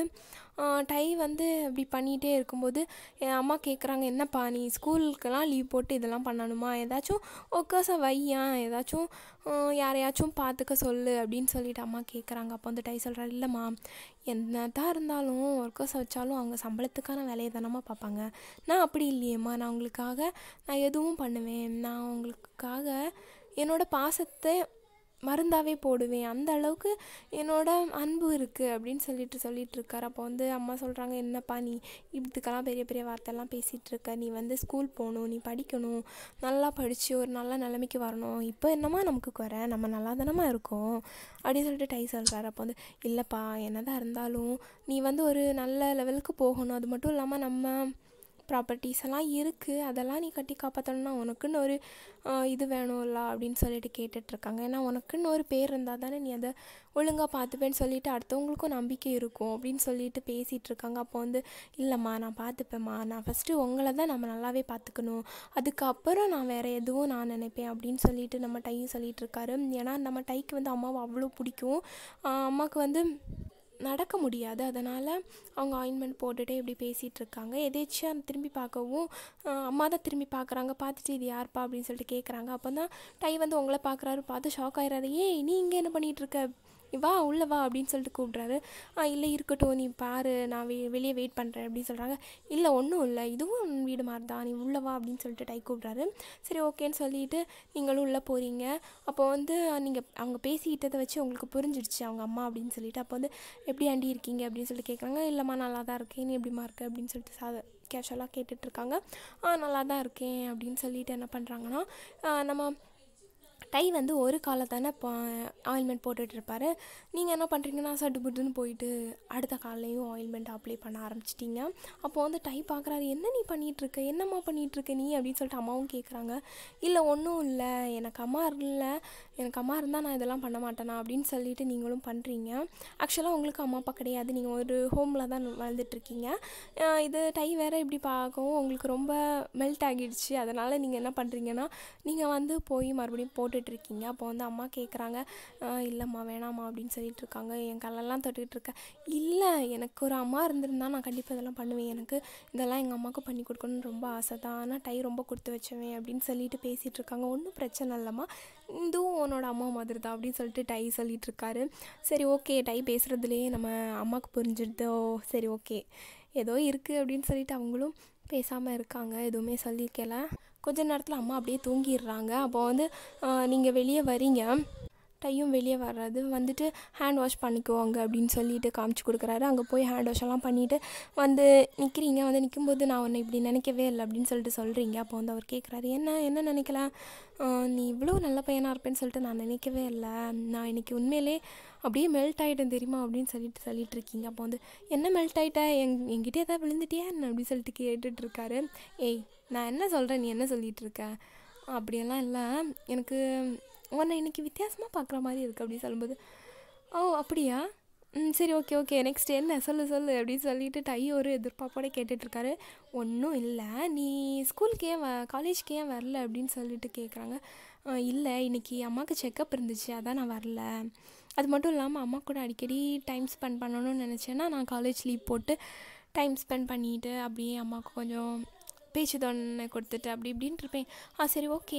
டை வந்து இப்படி பண்ணிகிட்டே இருக்கும்போது என் அம்மா கேட்குறாங்க என்னப்பா நீ ஸ்கூலுக்கெல்லாம் லீவ் போட்டு இதெல்லாம் பண்ணணுமா ஏதாச்சும் ஒர்க்கர்ஸை வையான் ஏதாச்சும் யாரையாச்சும் பார்த்துக்க சொல்லு அப்படின்னு சொல்லிட்டு அம்மா கேட்குறாங்க அப்போ வந்து டை சொல்கிறா இல்லைம்மா என்ன தான் இருந்தாலும் ஒர்க்கர்ஸ் வச்சாலும் அவங்க சம்பளத்துக்கான வேலையை தானம்மா பார்ப்பாங்க நான் அப்படி இல்லையேம்மா நான் உங்களுக்காக நான் எதுவும் பண்ணுவேன் நான் உங்களுக்காக என்னோடய பாசத்தை மருந்தாவே போடுவேன் அந்த அளவுக்கு என்னோட அன்பு இருக்குது அப்படின்னு சொல்லிட்டு சொல்லிட்டு இருக்காரு அப்போ வந்து அம்மா சொல்கிறாங்க என்னப்பா நீ இதுக்கெல்லாம் பெரிய பெரிய வார்த்தைலாம் பேசிகிட்டு இருக்க நீ வந்து ஸ்கூல் போகணும் நீ படிக்கணும் நல்லா படித்து ஒரு நல்ல நிலைமைக்கு வரணும் இப்போ என்னம்மா நமக்கு குறை நம்ம நல்லா தானம்மா இருக்கோம் அப்படின்னு சொல்லிட்டு டை சொல்கிறாரு அப்போ வந்து இல்லைப்பா என்னதான் இருந்தாலும் நீ வந்து ஒரு நல்ல லெவலுக்கு போகணும் அது மட்டும் இல்லாமல் நம்ம ப்ராப்பர்ட்டிஸ் எல்லாம் இருக்குது அதெல்லாம் நீ கட்டி காப்பாற்றணும்னா உனக்குன்னு ஒரு இது வேணும்ல அப்படின்னு சொல்லிட்டு கேட்டுட்ருக்காங்க ஏன்னா உனக்குன்னு ஒரு பேர் இருந்தால் தானே நீ அதை ஒழுங்காக பார்த்துப்பேன்னு சொல்லிட்டு அடுத்தவங்களுக்கும் நம்பிக்கை இருக்கும் அப்படின்னு சொல்லிட்டு பேசிகிட்டு இருக்காங்க அப்போ வந்து இல்லைம்மா நான் பார்த்துப்பேம்மா நான் ஃபஸ்ட்டு உங்களை தான் நம்ம நல்லாவே பார்த்துக்கணும் அதுக்கப்புறம் நான் வேறு எதுவும் நான் நினைப்பேன் அப்படின்னு சொல்லிட்டு நம்ம டையும் சொல்லிகிட்டு இருக்காரு ஏன்னா நம்ம டைக்கு வந்து அம்மாவை அவ்வளோ பிடிக்கும் அம்மாவுக்கு வந்து நடக்க முடியாது அதனால் அவங்க ஆயின்மெண்ட் போட்டுகிட்டே இப்படி பேசிகிட்டு இருக்காங்க எதேச்சியாக திரும்பி பார்க்கவும் அம்மா தான் திரும்பி பார்க்குறாங்க பார்த்துட்டு இது யார்ப்பா அப்படின்னு சொல்லிட்டு கேட்குறாங்க அப்போ தான் டை வந்து உங்களை பார்க்குறாரு பார்த்து ஷாக் ஆயிடுறாரு ஏய் நீ இங்கே என்ன பண்ணிகிட்டு இருக்க வா உள்ளே வா அப்படின்னு சொல்லிட்டு கூப்பிட்றாரு ஆ இல்லை இருக்கட்டும் நீ பாரு நான் வெ வெளியே வெயிட் பண்ணுறேன் அப்படின்னு சொல்கிறாங்க இல்லை ஒன்றும் இல்லை இதுவும் வீடு மாதிரி தான் நீ உள்ளே வா அப்படின்னு சொல்லிட்டு டை கூப்பிட்றாரு சரி ஓகேன்னு சொல்லிட்டு நீங்களும் உள்ளே போகிறீங்க அப்போ வந்து நீங்கள் அவங்க பேசிக்கிட்டதை வச்சு உங்களுக்கு புரிஞ்சிடுச்சு அவங்க அம்மா அப்படின்னு சொல்லிட்டு அப்போ வந்து எப்படி ஆண்டி இருக்கீங்க அப்படின்னு சொல்லிட்டு கேட்குறாங்க இல்லைம்மா நல்லா தான் இருக்கேன் நீ எப்படிமா இருக்க அப்படின்னு சொல்லிட்டு சாத கேஷுவலாக கேட்டுட்ருக்காங்க ஆ நல்லா தான் இருக்கேன் அப்படின்னு சொல்லிட்டு என்ன பண்ணுறாங்கன்னா நம்ம டை வந்து ஒரு காலை தானே இப்போ ஆயில்மெண்ட் போட்டுட்டு இருப்பாரு நீங்கள் என்ன பண்ணுறீங்கன்னா சட்டு புட்டுன்னு போயிட்டு அடுத்த காலையும் ஆயில்மெண்ட் அப்ளை பண்ண ஆரம்பிச்சிட்டிங்க அப்போ வந்து டை பார்க்குறாரு என்ன நீ பண்ணிகிட்ருக்க என்னம்மா பண்ணிகிட்ருக்க நீ அப்படின்னு சொல்லிட்டு அம்மாவும் கேட்குறாங்க இல்லை ஒன்றும் இல்லை எனக்கு அம்மா இல்லை எனக்கு அம்மா இருந்தால் நான் இதெல்லாம் பண்ண மாட்டேனா அப்படின்னு சொல்லிட்டு நீங்களும் பண்ணுறீங்க ஆக்சுவலாக உங்களுக்கு அம்மா அப்பா கிடையாது நீங்கள் ஒரு ஹோமில் தான் வாழ்ந்துட்டுருக்கீங்க இது டை வேறு இப்படி பார்க்கவும் உங்களுக்கு ரொம்ப மெல்ட் ஆகிடுச்சு அதனால் நீங்கள் என்ன பண்ணுறீங்கன்னா நீங்கள் வந்து போய் மறுபடியும் போட்டு இருக்கீங்க அப்போ வந்து அம்மா கேட்குறாங்க இல்லைம்மா வேணாம்மா அப்படின்னு சொல்லிட்டு இருக்காங்க என் கல்லெல்லாம் தொட்டுக்கிட்டு இருக்கேன் இல்லை எனக்கு ஒரு அம்மா இருந்திருந்தா நான் கண்டிப்பாக இதெல்லாம் பண்ணுவேன் எனக்கு இதெல்லாம் எங்கள் அம்மாவுக்கு பண்ணி கொடுக்கணும்னு ரொம்ப ஆசை தான் ஆனால் டை ரொம்ப கொடுத்து வச்சவேன் அப்படின்னு சொல்லிட்டு பேசிகிட்டு இருக்காங்க ஒன்றும் பிரச்சனை இல்லைம்மா இதுவும் உன்னோட அம்மா மாதிரி தான் அப்படின்னு சொல்லிட்டு டை சொல்லிட்டு இருக்காரு சரி ஓகே டை பேசுகிறதுலேயே நம்ம அம்மாவுக்கு புரிஞ்சிடுதோ சரி ஓகே ஏதோ இருக்குது அப்படின்னு சொல்லிட்டு அவங்களும் பேசாமல் இருக்காங்க எதுவுமே சொல்லியிருக்கல கொஞ்ச நேரத்தில் அம்மா அப்படியே தூங்கிடுறாங்க அப்போ வந்து நீங்கள் வெளியே வரீங்க டையும் வெளியே வர்றது வந்துட்டு ஹேண்ட் வாஷ் பண்ணிக்குவாங்க அப்படின்னு சொல்லிட்டு காமிச்சு கொடுக்குறாரு அங்கே போய் ஹேண்ட் வாஷ் எல்லாம் பண்ணிவிட்டு வந்து நிற்கிறீங்க வந்து நிற்கும்போது நான் உன்னை இப்படி நினைக்கவே இல்லை அப்படின்னு சொல்லிட்டு சொல்கிறீங்க அப்போ வந்து அவர் கேட்குறாரு என்ன என்ன நினைக்கல நீ இவ்வளோ நல்ல பையனாக இருப்பேன்னு சொல்லிட்டு நான் நினைக்கவே இல்லை நான் இன்றைக்கி உண்மையிலே அப்படியே மெல்ட் ஆகிட்டேன் தெரியுமா அப்படின்னு சொல்லிட்டு சொல்லிட்டு இருக்கீங்க அப்போ வந்து என்ன மெல்ட் ஆகிட்ட எங் என்கிட்ட ஏதாவது விழுந்துட்டியா என்ன அப்படின்னு சொல்லிட்டு கேட்டுட்டு இருக்காரு ஏய் நான் என்ன சொல்கிறேன் நீ என்ன சொல்லிகிட்டு இருக்க அப்படியெல்லாம் இல்லை எனக்கு உன்னை இன்றைக்கி வித்தியாசமாக பார்க்குற மாதிரி இருக்குது அப்படின்னு சொல்லும்போது ஓ அப்படியா ம் சரி ஓகே ஓகே நெக்ஸ்ட் என்ன சொல்லு சொல்லு அப்படின்னு சொல்லிட்டு டை ஒரு எதிர்பார்ப்போட கேட்டுட்ருக்காரு ஒன்றும் இல்லை நீ ஸ்கூலுக்கு ஏன் வ காலேஜ்க்கு ஏன் வரல அப்படின்னு சொல்லிட்டு கேட்குறாங்க இல்லை இன்றைக்கி அம்மாவுக்கு செக்கப் இருந்துச்சு அதான் நான் வரல அது மட்டும் இல்லாமல் அம்மா கூட அடிக்கடி டைம் ஸ்பெண்ட் பண்ணணும்னு நினச்சேன்னா நான் காலேஜ் லீவ் போட்டு டைம் ஸ்பெண்ட் பண்ணிவிட்டு அப்படியே அம்மாவுக்கு கொஞ்சம் பேச்சு தோணை கொடுத்துட்டு அப்படி இப்படின்ட்டு இருப்பேன் ஆ சரி ஓகே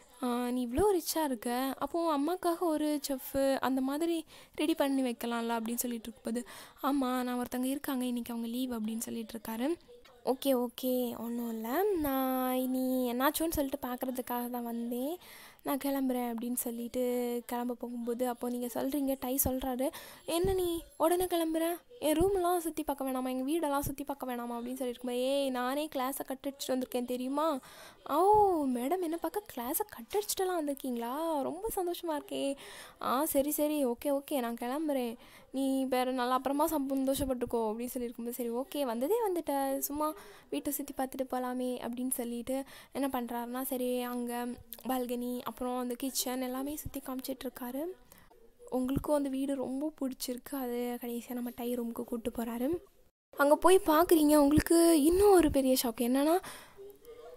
நீ இவ்வளோ ரிச்சாக இருக்க அப்போது அம்மாக்காக ஒரு செஃப்பு அந்த மாதிரி ரெடி பண்ணி வைக்கலாம்ல அப்படின்னு சொல்லிட்டு இருக்கும்போது ஆமாம் நான் ஒருத்தங்க இருக்காங்க இன்றைக்கி அவங்க லீவ் அப்படின்னு சொல்லிட்டு இருக்காரு ஓகே ஓகே ஒன்றும் இல்லை நான் இனி என்னாச்சோன்னு சொல்லிட்டு பார்க்குறதுக்காக தான் வந்தேன் நான் கிளம்புறேன் அப்படின்னு சொல்லிட்டு கிளம்ப போகும்போது அப்போது நீங்கள் சொல்கிறீங்க டை சொல்கிறாரு என்ன நீ உடனே கிளம்புறேன் என் ரூம்லாம் சுற்றி பார்க்க வேணாமா எங்கள் வீடெல்லாம் சுற்றி பார்க்க வேணாமா அப்படின்னு சொல்லியிருக்கும்போது ஏய் நானே கிளாஸை கட்டடிச்சிட்டு வந்திருக்கேன் தெரியுமா ஓ மேடம் என்ன பார்க்க கிளாஸை கட்டடிச்சிட்டுலாம் வந்திருக்கீங்களா ரொம்ப சந்தோஷமாக இருக்கே ஆ சரி சரி ஓகே ஓகே நான் கிளம்புறேன் நீ வேறு நல்லா அப்புறமா சந்தோஷப்பட்டுக்கோ அப்படின்னு சொல்லியிருக்கும்போது சரி ஓகே வந்ததே வந்துட்ட சும்மா வீட்டை சுற்றி பார்த்துட்டு போகலாமே அப்படின்னு சொல்லிட்டு என்ன பண்ணுறாருனா சரி அங்கே பால்கனி அப்புறம் அந்த கிச்சன் எல்லாமே சுற்றி காமிச்சிட்ருக்காரு உங்களுக்கும் அந்த வீடு ரொம்ப பிடிச்சிருக்கு அது கடைசியாக நம்ம டை ரூமுக்கு கூப்பிட்டு போகிறாரு அங்கே போய் பார்க்குறீங்க உங்களுக்கு இன்னும் ஒரு பெரிய ஷாக் என்னென்னா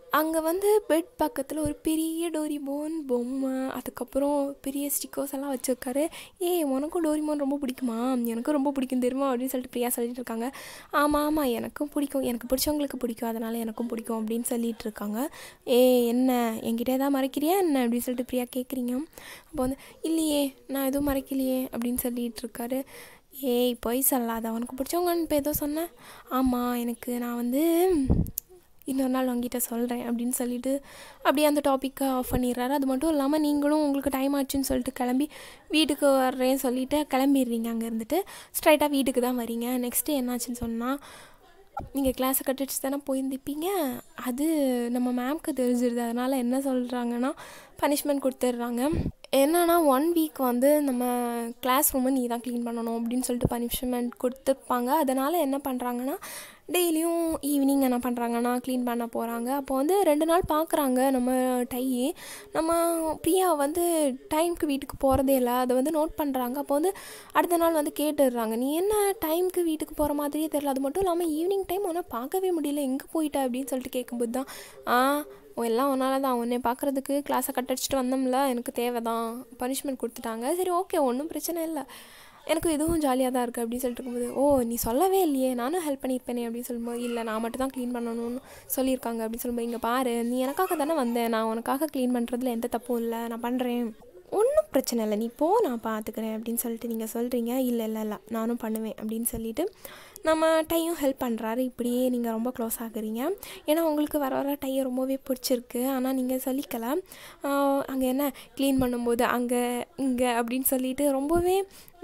அங்கே வந்து பெட் பக்கத்தில் ஒரு பெரிய டோரிமோன் பொம்மை அதுக்கப்புறம் பெரிய ஸ்டிக்கர்ஸ் எல்லாம் வச்சுருக்காரு ஏய் உனக்கும் டோரிமோன் ரொம்ப பிடிக்குமா எனக்கும் ரொம்ப பிடிக்கும் தெரியுமா அப்படின்னு சொல்லிட்டு பிரியா சொல்லிட்டு இருக்காங்க ஆமாம் ஆமாம் எனக்கும் பிடிக்கும் எனக்கு பிடிச்சவங்களுக்கு பிடிக்கும் அதனால் எனக்கும் பிடிக்கும் அப்படின்னு சொல்லிட்டு இருக்காங்க ஏ என்ன என்கிட்ட ஏதாவது மறைக்கிறியா என்ன அப்படின்னு சொல்லிட்டு பிரியா கேட்குறீங்க அப்போ வந்து இல்லையே நான் எதுவும் மறைக்கலையே அப்படின்னு சொல்லிட்டு இருக்காரு ஏய் பொய் சொல்லாத உனக்கு பிடிச்சவங்கன்னு இப்போ ஏதோ சொன்னேன் ஆமாம் எனக்கு நான் வந்து இன்னொரு நாள் உங்ககிட்ட சொல்கிறேன் அப்படின்னு சொல்லிட்டு அப்படியே அந்த டாப்பிக்கை ஆஃப் பண்ணிடுறாரு அது மட்டும் இல்லாமல் நீங்களும் உங்களுக்கு டைம் ஆச்சுன்னு சொல்லிட்டு கிளம்பி வீட்டுக்கு வர்றேன்னு சொல்லிட்டு கிளம்பிடுறீங்க அங்கே இருந்துட்டு ஸ்ட்ரைட்டாக வீட்டுக்கு தான் வரீங்க நெக்ஸ்ட்டு என்னாச்சுன்னு சொன்னால் நீங்கள் கிளாஸை கட்டிச்சு தானே போயிருந்துப்பீங்க அது நம்ம மேம்க்கு தெரிஞ்சிருது அதனால் என்ன சொல்கிறாங்கன்னா பனிஷ்மெண்ட் கொடுத்துட்றாங்க என்னன்னா ஒன் வீக் வந்து நம்ம கிளாஸ் ரூமை நீ தான் க்ளீன் பண்ணணும் அப்படின்னு சொல்லிட்டு பனிஷ்மெண்ட் கொடுத்துருப்பாங்க அதனால் என்ன பண்ணுறாங்கன்னா டெய்லியும் ஈவினிங் என்ன பண்ணுறாங்கன்னா க்ளீன் பண்ண போகிறாங்க அப்போ வந்து ரெண்டு நாள் பார்க்குறாங்க நம்ம டை நம்ம பிரியா வந்து டைமுக்கு வீட்டுக்கு போகிறதே இல்லை அதை வந்து நோட் பண்ணுறாங்க அப்போ வந்து அடுத்த நாள் வந்து கேட்டுடுறாங்க நீ என்ன டைமுக்கு வீட்டுக்கு போகிற மாதிரியே தெரில அது மட்டும் இல்லாமல் ஈவினிங் டைம் உன்னால் பார்க்கவே முடியல எங்கே போயிட்ட அப்படின்னு சொல்லிட்டு கேட்கும்போது தான் ஆ எல்லாம் ஒன்றால் தான் உன்னை பார்க்குறதுக்கு கிளாஸை கட் அடிச்சுட்டு வந்தோம்ல எனக்கு தேவை தான் பனிஷ்மெண்ட் கொடுத்துட்டாங்க சரி ஓகே ஒன்றும் பிரச்சனை இல்லை எனக்கு இதுவும் ஜாலியாக தான் இருக்குது அப்படின்னு சொல்லிட்டு இருக்கும்போது ஓ நீ சொல்லவே இல்லையே நானும் ஹெல்ப் பண்ணியிருப்பேனே அப்படின்னு சொல்லும்போது இல்லை நான் மட்டும் தான் க்ளீன் பண்ணணும்னு சொல்லியிருக்காங்க அப்படின்னு சொல்லும்போது இங்கே பாரு நீ எனக்காக தானே வந்தேன் நான் உனக்காக க்ளீன் பண்ணுறதுல எந்த தப்பும் இல்லை நான் பண்ணுறேன் ஒன்றும் பிரச்சனை இல்லை நீ போ நான் பார்த்துக்கிறேன் அப்படின்னு சொல்லிட்டு நீங்கள் சொல்கிறீங்க இல்லை இல்லை இல்லை நானும் பண்ணுவேன் அப்படின்னு சொல்லிட்டு நம்ம டையும் ஹெல்ப் பண்ணுறாரு இப்படியே நீங்கள் ரொம்ப க்ளோஸ் ஆகுறீங்க ஏன்னா உங்களுக்கு வர வர டையை ரொம்பவே பிடிச்சிருக்கு ஆனால் நீங்கள் சொல்லிக்கல அங்கே என்ன க்ளீன் பண்ணும்போது அங்கே இங்கே அப்படின்னு சொல்லிட்டு ரொம்பவே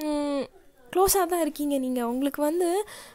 க்ளோஸாக தான் இருக்கீங்க நீங்கள் உங்களுக்கு வந்து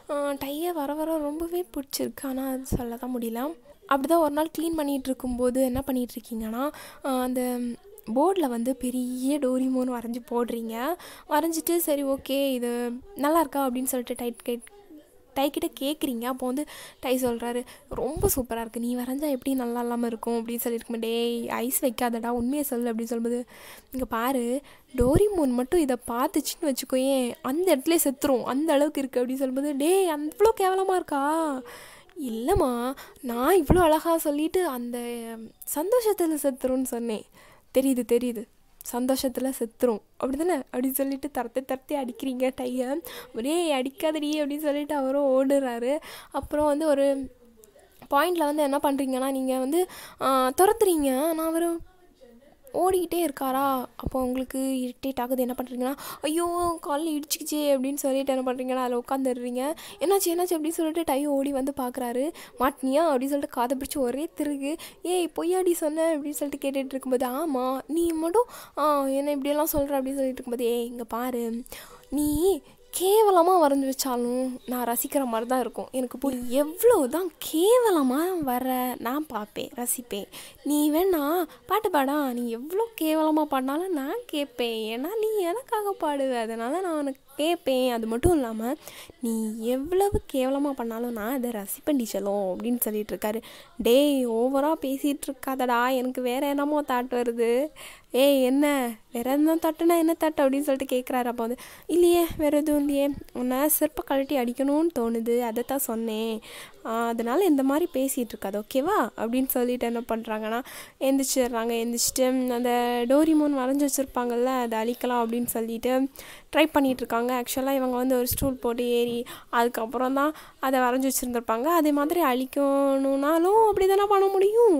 டையை வர வர ரொம்பவே பிடிச்சிருக்கு ஆனால் அது சொல்ல தான் முடியல அப்படி தான் ஒரு நாள் க்ளீன் பண்ணிகிட்டு இருக்கும்போது என்ன பண்ணிகிட்ருக்கீங்கன்னா அந்த போர்டில் வந்து பெரிய டோரிமோன் வரைஞ்சி போடுறீங்க வரைஞ்சிட்டு சரி ஓகே இது நல்லா இருக்கா அப்படின்னு சொல்லிட்டு டைட் கைட் டைக்கிட்ட கேட்குறீங்க அப்போ வந்து டை சொல்கிறாரு ரொம்ப சூப்பராக இருக்குது நீ வரைஞ்சா எப்படி நல்லா இல்லாமல் இருக்கும் அப்படின்னு சொல்லியிருக்கும் டேய் ஐஸ் வைக்காதடா உண்மையை சொல்லு அப்படின்னு சொல்லும்போது இங்கே பாரு டோரிமோன் மட்டும் இதை பார்த்துச்சின்னு வச்சுக்கோயேன் அந்த இடத்துல செத்துரும் அந்த அளவுக்கு இருக்குது அப்படின்னு சொல்லும்போது டேய் அவ்வளோ கேவலமாக இருக்கா இல்லைம்மா நான் இவ்வளோ அழகாக சொல்லிட்டு அந்த சந்தோஷத்தில் செத்துரும்னு சொன்னேன் தெரியுது தெரியுது சந்தோஷத்தில் செத்துரும் அப்படி தானே அப்படின்னு சொல்லிட்டு தரத்தை தரத்தி அடிக்கிறீங்க டையை ஒரே அடிக்காதடி அப்படின்னு சொல்லிட்டு அவரும் ஓடுறாரு அப்புறம் வந்து ஒரு பாயிண்டில் வந்து என்ன பண்ணுறீங்கன்னா நீங்கள் வந்து துரத்துறீங்க நான் அவர் ஓடிக்கிட்டே இருக்காரா அப்போ உங்களுக்கு இரிட்டேட் ஆகுது என்ன பண்ணுறீங்கன்னா ஐயோ காலில் இடிச்சிக்கிச்சே அப்படின்னு சொல்லிட்டு என்ன பண்ணுறீங்கன்னா அதில் உட்காந்துடுறீங்க என்னாச்சு என்னாச்சு அப்படின்னு சொல்லிட்டு டை ஓடி வந்து பார்க்குறாரு மாட்டினியா அப்படின்னு சொல்லிட்டு காதை பிடிச்சி ஒரே திருகு ஏய் பொய்யாடி சொன்னேன் அப்படின்னு சொல்லிட்டு கேட்டுட்டு இருக்கும்போது ஆமாம் நீ மட்டும் என்ன இப்படியெல்லாம் சொல்கிற அப்படின்னு சொல்லிட்டு இருக்கும்போது ஏய் இங்கே பாரு நீ கேவலமாக வரைஞ்சி வச்சாலும் நான் ரசிக்கிற மாதிரி தான் இருக்கும் எனக்கு போ எவ்வளோ தான் கேவலமாக வர நான் பார்ப்பேன் ரசிப்பேன் நீ வேணா பாட்டு பாடா நீ எவ்வளோ கேவலமாக பாடினாலும் நான் கேட்பேன் ஏன்னா நீ எனக்காக பாடுவ அதனால் நான் உனக்கு கேட்பேன் அது மட்டும் இல்லாமல் நீ எவ்வளவு கேவலமாக பண்ணாலும் நான் அதை ரசிப்பேன் டீச்சலும் அப்படின்னு சொல்லிட்டு இருக்காரு டேய் ஓவராக பேசிகிட்டு இருக்காதடா எனக்கு வேறு என்னமோ தாட் வருது ஏய் என்ன வேறு என்ன தட்டுனா என்ன தட்டு அப்படின்னு சொல்லிட்டு கேட்குறாரு அப்போ வந்து இல்லையே வேறு எதுவும் இல்லையே உன்னை சிற்ப கழட்டி அடிக்கணும்னு தோணுது அதை தான் சொன்னேன் அதனால் இந்த மாதிரி பேசிகிட்டு இருக்காது ஓகேவா அப்படின்னு சொல்லிட்டு என்ன பண்ணுறாங்கன்னா எந்திரிச்சிடுறாங்க எந்திரிச்சிட்டு அந்த டோரிமோன் வரைஞ்சி வச்சுருப்பாங்கல்ல அதை அழிக்கலாம் அப்படின்னு சொல்லிட்டு ட்ரை பண்ணிகிட்ருக்காங்க ஆக்சுவலாக இவங்க வந்து ஒரு ஸ்டூல் போட்டு ஏறி அதுக்கப்புறம் தான் அதை வரைஞ்சி வச்சுருந்துருப்பாங்க அதே மாதிரி அழிக்கணுன்னாலும் அப்படி தானே பண்ண முடியும்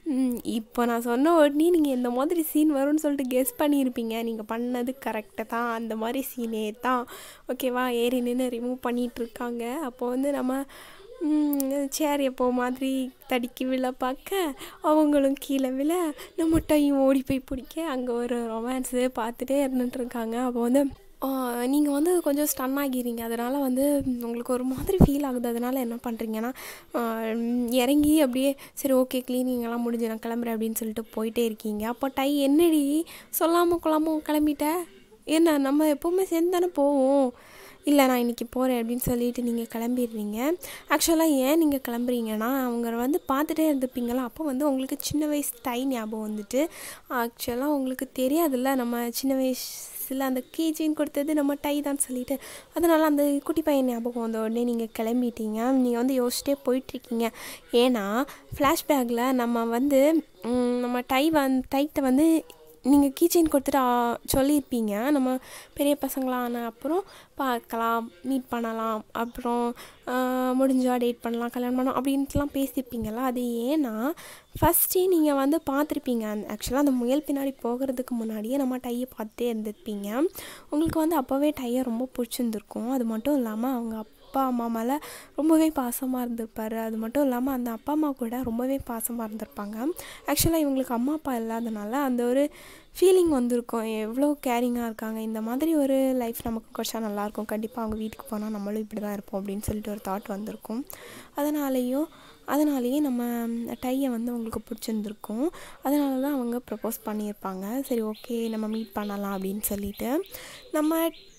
இப்போ நான் சொன்ன உடனே நீங்கள் இந்த மாதிரி சீன் வரும்னு சொல்லிட்டு கெஸ் பண்ணியிருப்பீங்க நீங்கள் பண்ணது கரெக்டு தான் அந்த மாதிரி சீனே தான் ஓகேவா ஏறி நின்று ரிமூவ் பண்ணிகிட்ருக்காங்க அப்போ வந்து நம்ம சேர் எப்போ மாதிரி தடுக்கி விழ பார்க்க அவங்களும் கீழே விழ நம்ம டைம் ஓடி போய் பிடிக்க அங்கே ஒரு ரொமான்ஸு பார்த்துட்டே இருந்துகிட்ருக்காங்க அப்போ வந்து நீங்கள் வந்து கொஞ்சம் ஸ்டன் ஆகிறீங்க அதனால் வந்து உங்களுக்கு ஒரு மாதிரி ஃபீல் ஆகுது அதனால் என்ன பண்ணுறீங்கன்னா இறங்கி அப்படியே சரி ஓகே க்ளீனிங் எல்லாம் முடிஞ்சு நான் கிளம்புறேன் அப்படின்னு சொல்லிட்டு போயிட்டே இருக்கீங்க அப்போ டை என்னடி சொல்லாமல் கொள்ளாமல் கிளம்பிட்ட என்ன நம்ம எப்போவுமே சேர்ந்து தானே போவோம் இல்லை நான் இன்றைக்கி போகிறேன் அப்படின்னு சொல்லிட்டு நீங்கள் கிளம்பிடுறீங்க ஆக்சுவலாக ஏன் நீங்கள் கிளம்புறீங்கன்னா அவங்க வந்து பார்த்துட்டே இருந்துப்பீங்களா அப்போ வந்து உங்களுக்கு சின்ன வயசு டை ஞாபகம் வந்துட்டு ஆக்சுவலாக உங்களுக்கு தெரியாதுல்ல நம்ம சின்ன வயசு வயசில் அந்த கீச்சைன் கொடுத்தது நம்ம டை தான் சொல்லிட்டு அதனால் அந்த குட்டி பையன் ஞாபகம் வந்த உடனே நீங்கள் கிளம்பிட்டீங்க நீங்கள் வந்து யோசிச்சிட்டே போயிட்டுருக்கீங்க ஏன்னா ஃப்ளாஷ்பேக்கில் நம்ம வந்து ம், நம்ம டை வந் டைட்டை வந்து நீங்கள் கீச்செயின் கொடுத்துட்டு ஆ, சொல்லியிருப்பீங்க நம்ம பெரிய பசங்களாம் ஆன அப்புறம் பார்க்கலாம் மீட் பண்ணலாம் அப்புறம் ஆ, முடிஞ்சா டேட் பண்ணலாம் கல்யாணம் பண்ணலாம் அப்படின்ட்டுலாம் பேசியிருப்பீங்கள்ல அது ஏன்னா ஃபஸ்ட்டே நீங்கள் வந்து பார்த்துருப்பீங்க அந்த ஆக்சுவலாக அந்த முயல் பின்னாடி போகிறதுக்கு முன்னாடியே நம்ம டையை பார்த்துட்டே இருந்திருப்பீங்க உங்களுக்கு வந்து அப்போவே டையை ரொம்ப பிடிச்சிருந்துருக்கும் அது மட்டும் இல்லாமல் அவங்க அப்பா அம்மா மேலே ரொம்பவே பாசமாக இருந்திருப்பாரு அது மட்டும் இல்லாமல் அந்த அப்பா அம்மா கூட ரொம்பவே பாசமாக இருந்திருப்பாங்க ஆக்சுவலாக இவங்களுக்கு அம்மா அப்பா இல்லாதனால அந்த ஒரு ஃபீலிங் வந்திருக்கும் எவ்வளோ கேரிங்காக இருக்காங்க இந்த மாதிரி ஒரு லைஃப் நமக்கு கிடைச்சா நல்லாயிருக்கும் கண்டிப்பாக அவங்க வீட்டுக்கு போனால் நம்மளும் இப்படி தான் இருப்போம் அப்படின்னு சொல்லிட்டு ஒரு தாட் வந்திருக்கும் அதனாலேயும் அதனாலேயே நம்ம டையை வந்து அவங்களுக்கு பிடிச்சிருந்துருக்கும் அதனால தான் அவங்க ப்ரப்போஸ் பண்ணியிருப்பாங்க சரி ஓகே நம்ம மீட் பண்ணலாம் அப்படின்னு சொல்லிட்டு நம்ம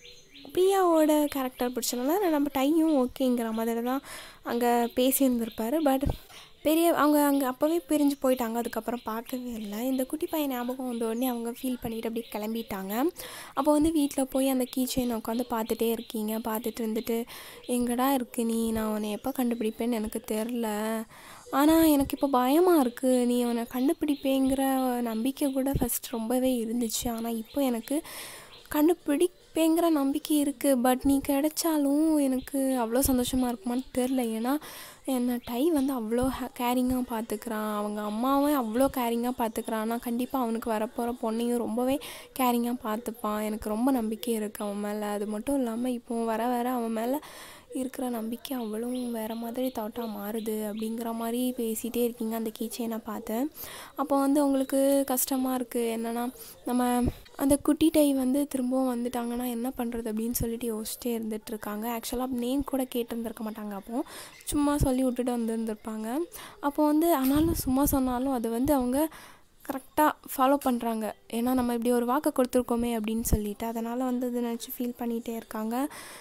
பிரியாவோட கேரக்டர் பிடிச்சனால நம்ம டையும் ஓகேங்கிற மாதிரி தான் அங்கே பேசியிருந்திருப்பாரு பட் பெரிய அவங்க அங்கே அப்போவே பிரிஞ்சு போயிட்டாங்க அதுக்கப்புறம் பார்க்கவே இல்லை இந்த குட்டி பையன் ஞாபகம் வந்த உடனே அவங்க ஃபீல் பண்ணிட்டு அப்படியே கிளம்பிட்டாங்க அப்போ வந்து வீட்டில் போய் அந்த கீ செயின் உட்காந்து பார்த்துட்டே இருக்கீங்க பார்த்துட்டு இருந்துட்டு எங்கடா இருக்கு நீ நான் உன்னை எப்போ கண்டுபிடிப்பேன்னு எனக்கு தெரில ஆனால் எனக்கு இப்போ பயமாக இருக்குது நீ உன்னை கண்டுபிடிப்பேங்கிற நம்பிக்கை கூட ஃபஸ்ட் ரொம்பவே இருந்துச்சு ஆனால் இப்போ எனக்கு கண்டுபிடிப்பேங்கிற நம்பிக்கை இருக்குது பட் நீ கிடைச்சாலும் எனக்கு அவ்வளோ சந்தோஷமாக இருக்குமான்னு தெரில ஏன்னா என்னை டை வந்து அவ்வளோ கேரிங்காக பார்த்துக்கிறான் அவங்க அம்மாவும் அவ்வளோ கேரிங்காக பார்த்துக்கிறான் ஆனால் கண்டிப்பாக அவனுக்கு வரப்போகிற பொண்ணையும் ரொம்பவே கேரிங்காக பார்த்துப்பான் எனக்கு ரொம்ப நம்பிக்கை இருக்குது அவன் மேலே அது மட்டும் இல்லாமல் இப்போ வர வர அவன் மேலே இருக்கிற நம்பிக்கை அவ்வளோ வேறு மாதிரி தாட்டாக மாறுது அப்படிங்கிற மாதிரி பேசிகிட்டே இருக்கீங்க அந்த கீச்சைனை பார்த்து அப்போ வந்து உங்களுக்கு கஷ்டமாக இருக்குது என்னென்னா நம்ம அந்த குட்டி டை வந்து திரும்பவும் வந்துட்டாங்கன்னா என்ன பண்ணுறது அப்படின்னு சொல்லிட்டு யோசிச்சிட்டே இருந்துட்டு இருக்காங்க ஆக்சுவலாக நேம் கூட கேட்டிருந்திருக்க மாட்டாங்க அப்போ சும்மா சொல்லி விட்டுட்டு வந்திருந்திருப்பாங்க அப்போ வந்து ஆனாலும் சும்மா சொன்னாலும் அது வந்து அவங்க கரெக்டாக ஃபாலோ பண்ணுறாங்க ஏன்னா நம்ம இப்படி ஒரு வாக்கை கொடுத்துருக்கோமே அப்படின்னு சொல்லிட்டு அதனால் வந்து அதை நினச்சி ஃபீல் பண்ணிகிட்டே இருக்காங்க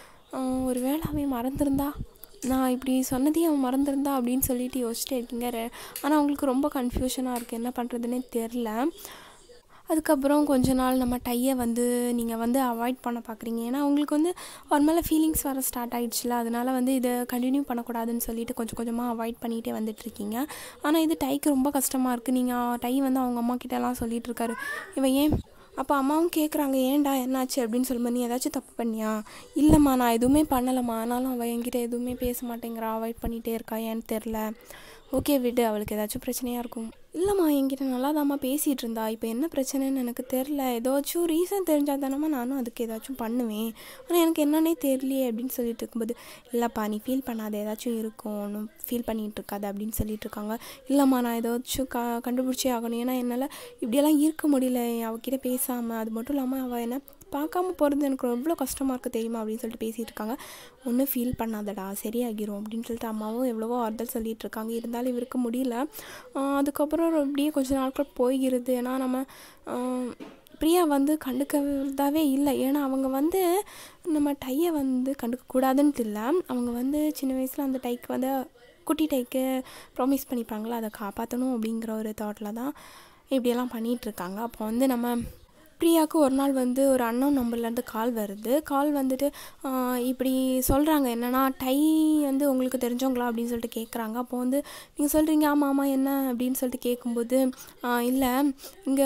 ஆஹ் ஒரு வேளை அவன் மறந்துருந்தா நான் இப்படி சொன்னதையும் அவன் மறந்துருந்தா அப்படின்னு சொல்லிட்டு யோசிச்சிட்டே இருக்கீங்க ரெ- ஆனால் அவங்களுக்கு ரொம்ப கன்ஃபியூஷனாக இருக்குது என்ன பண்ணுறதுனே தெரில அதுக்கப்புறம் கொஞ்ச நாள் நம்ம டையை வந்து நீங்கள் வந்து அவாய்ட் பண்ண பார்க்குறீங்க ஏன்னா உங்களுக்கு வந்து ஒரு மேலே ஃபீலிங்ஸ் வர ஸ்டார்ட் ஆயிடுச்சுல அதனால வந்து இதை கண்டினியூ பண்ணக்கூடாதுன்னு சொல்லிட்டு கொஞ்சம் கொஞ்சமாக அவாய்ட் பண்ணிகிட்டே வந்துட்டுருக்கீங்க ஆனால் இது டைக்கு ரொம்ப கஷ்டமாக இருக்குது நீங்கள் டை வந்து அவங்க அம்மா கிட்டலாம் சொல்லிட்டு இருக்காரு இவன் ஏன் அப்போ அம்மாவும் கேட்குறாங்க ஏன்டா என்னாச்சு அப்படின்னு சொல்லும்போது நீ ஏதாச்சும் தப்பு பண்ணியா இல்லைம்மா நான் எதுவுமே பண்ணலைம்மா ஆனாலும் அவள் என்கிட்ட எதுவுமே பேச மாட்டேங்கிறா அவாய்ட் பண்ணிகிட்டே இருக்கா ஏன்னு தெரில ஓகே விடு அவளுக்கு ஏதாச்சும் பிரச்சனையாக இருக்கும் இல்லைம்மா என்கிட்ட நல்லாதாம்மா பேசிகிட்டு இருந்தா இப்போ என்ன பிரச்சனைன்னு எனக்கு தெரில ஏதாச்சும் ரீசன் தெரிஞ்சால் தானம்மா நானும் அதுக்கு ஏதாச்சும் பண்ணுவேன் ஆனால் எனக்கு என்னன்னே தெரியலையே அப்படின்னு சொல்லிட்டு இருக்கும்போது இல்லைப்பா நீ ஃபீல் பண்ணாத ஏதாச்சும் இருக்கும் ஒன்றும் ஃபீல் பண்ணிகிட்டு இருக்காது அப்படின்னு சொல்லிட்டு இருக்காங்க இல்லைம்மா நான் ஏதாச்சும் க கண்டுபிடிச்சே ஆகணும் ஏன்னா என்னால் இப்படியெல்லாம் இருக்க முடியல அவகிட்ட பேசாமல் அது மட்டும் இல்லாமல் அவள் என்ன பார்க்காம போகிறது எனக்கு எவ்வளோ கஷ்டமாக இருக்குது தெரியுமா அப்படின்னு சொல்லிட்டு பேசிகிட்டு இருக்காங்க ஒன்றும் ஃபீல் பண்ணாதடா சரியாகிரும் அப்படின்னு சொல்லிட்டு அம்மாவும் எவ்வளவோ ஆறுதல் சொல்லிட்டு இருக்காங்க இருந்தாலும் இவருக்கு முடியல ஆஹ் அதுக்கப்புறம் இப்படியே கொஞ்ச நாட்கள் போய்கிறது ஏன்னா நம்ம ஆஹ் பிரியா வந்து கண்டுக்கிறதாவே இல்லை ஏன்னா அவங்க வந்து நம்ம டையை வந்து கண்டுக்கக்கூடாதுன்ட்டு இல்லை அவங்க வந்து சின்ன வயசில் அந்த டைக்கு வந்து குட்டி டைக்கு ப்ராமிஸ் பண்ணிப்பாங்களா அதை காப்பாற்றணும் அப்படிங்கிற ஒரு தாட்டில் தான் இப்படியெல்லாம் பண்ணிகிட்ருக்காங்க அப்போ வந்து நம்ம பிரியாவுக்கு ஒரு நாள் வந்து ஒரு அண்ணன் நம்பர்லேருந்து கால் வருது கால் வந்துட்டு ஆஹ் இப்படி சொல்கிறாங்க என்னென்னா டை வந்து உங்களுக்கு தெரிஞ்சவங்களா அப்படின்னு சொல்லிட்டு கேட்குறாங்க அப்போ வந்து நீங்கள் சொல்கிறீங்க ஆமாம் ஆமாம் என்ன அப்படின்னு சொல்லிட்டு கேட்கும்போது இல்லை இங்கே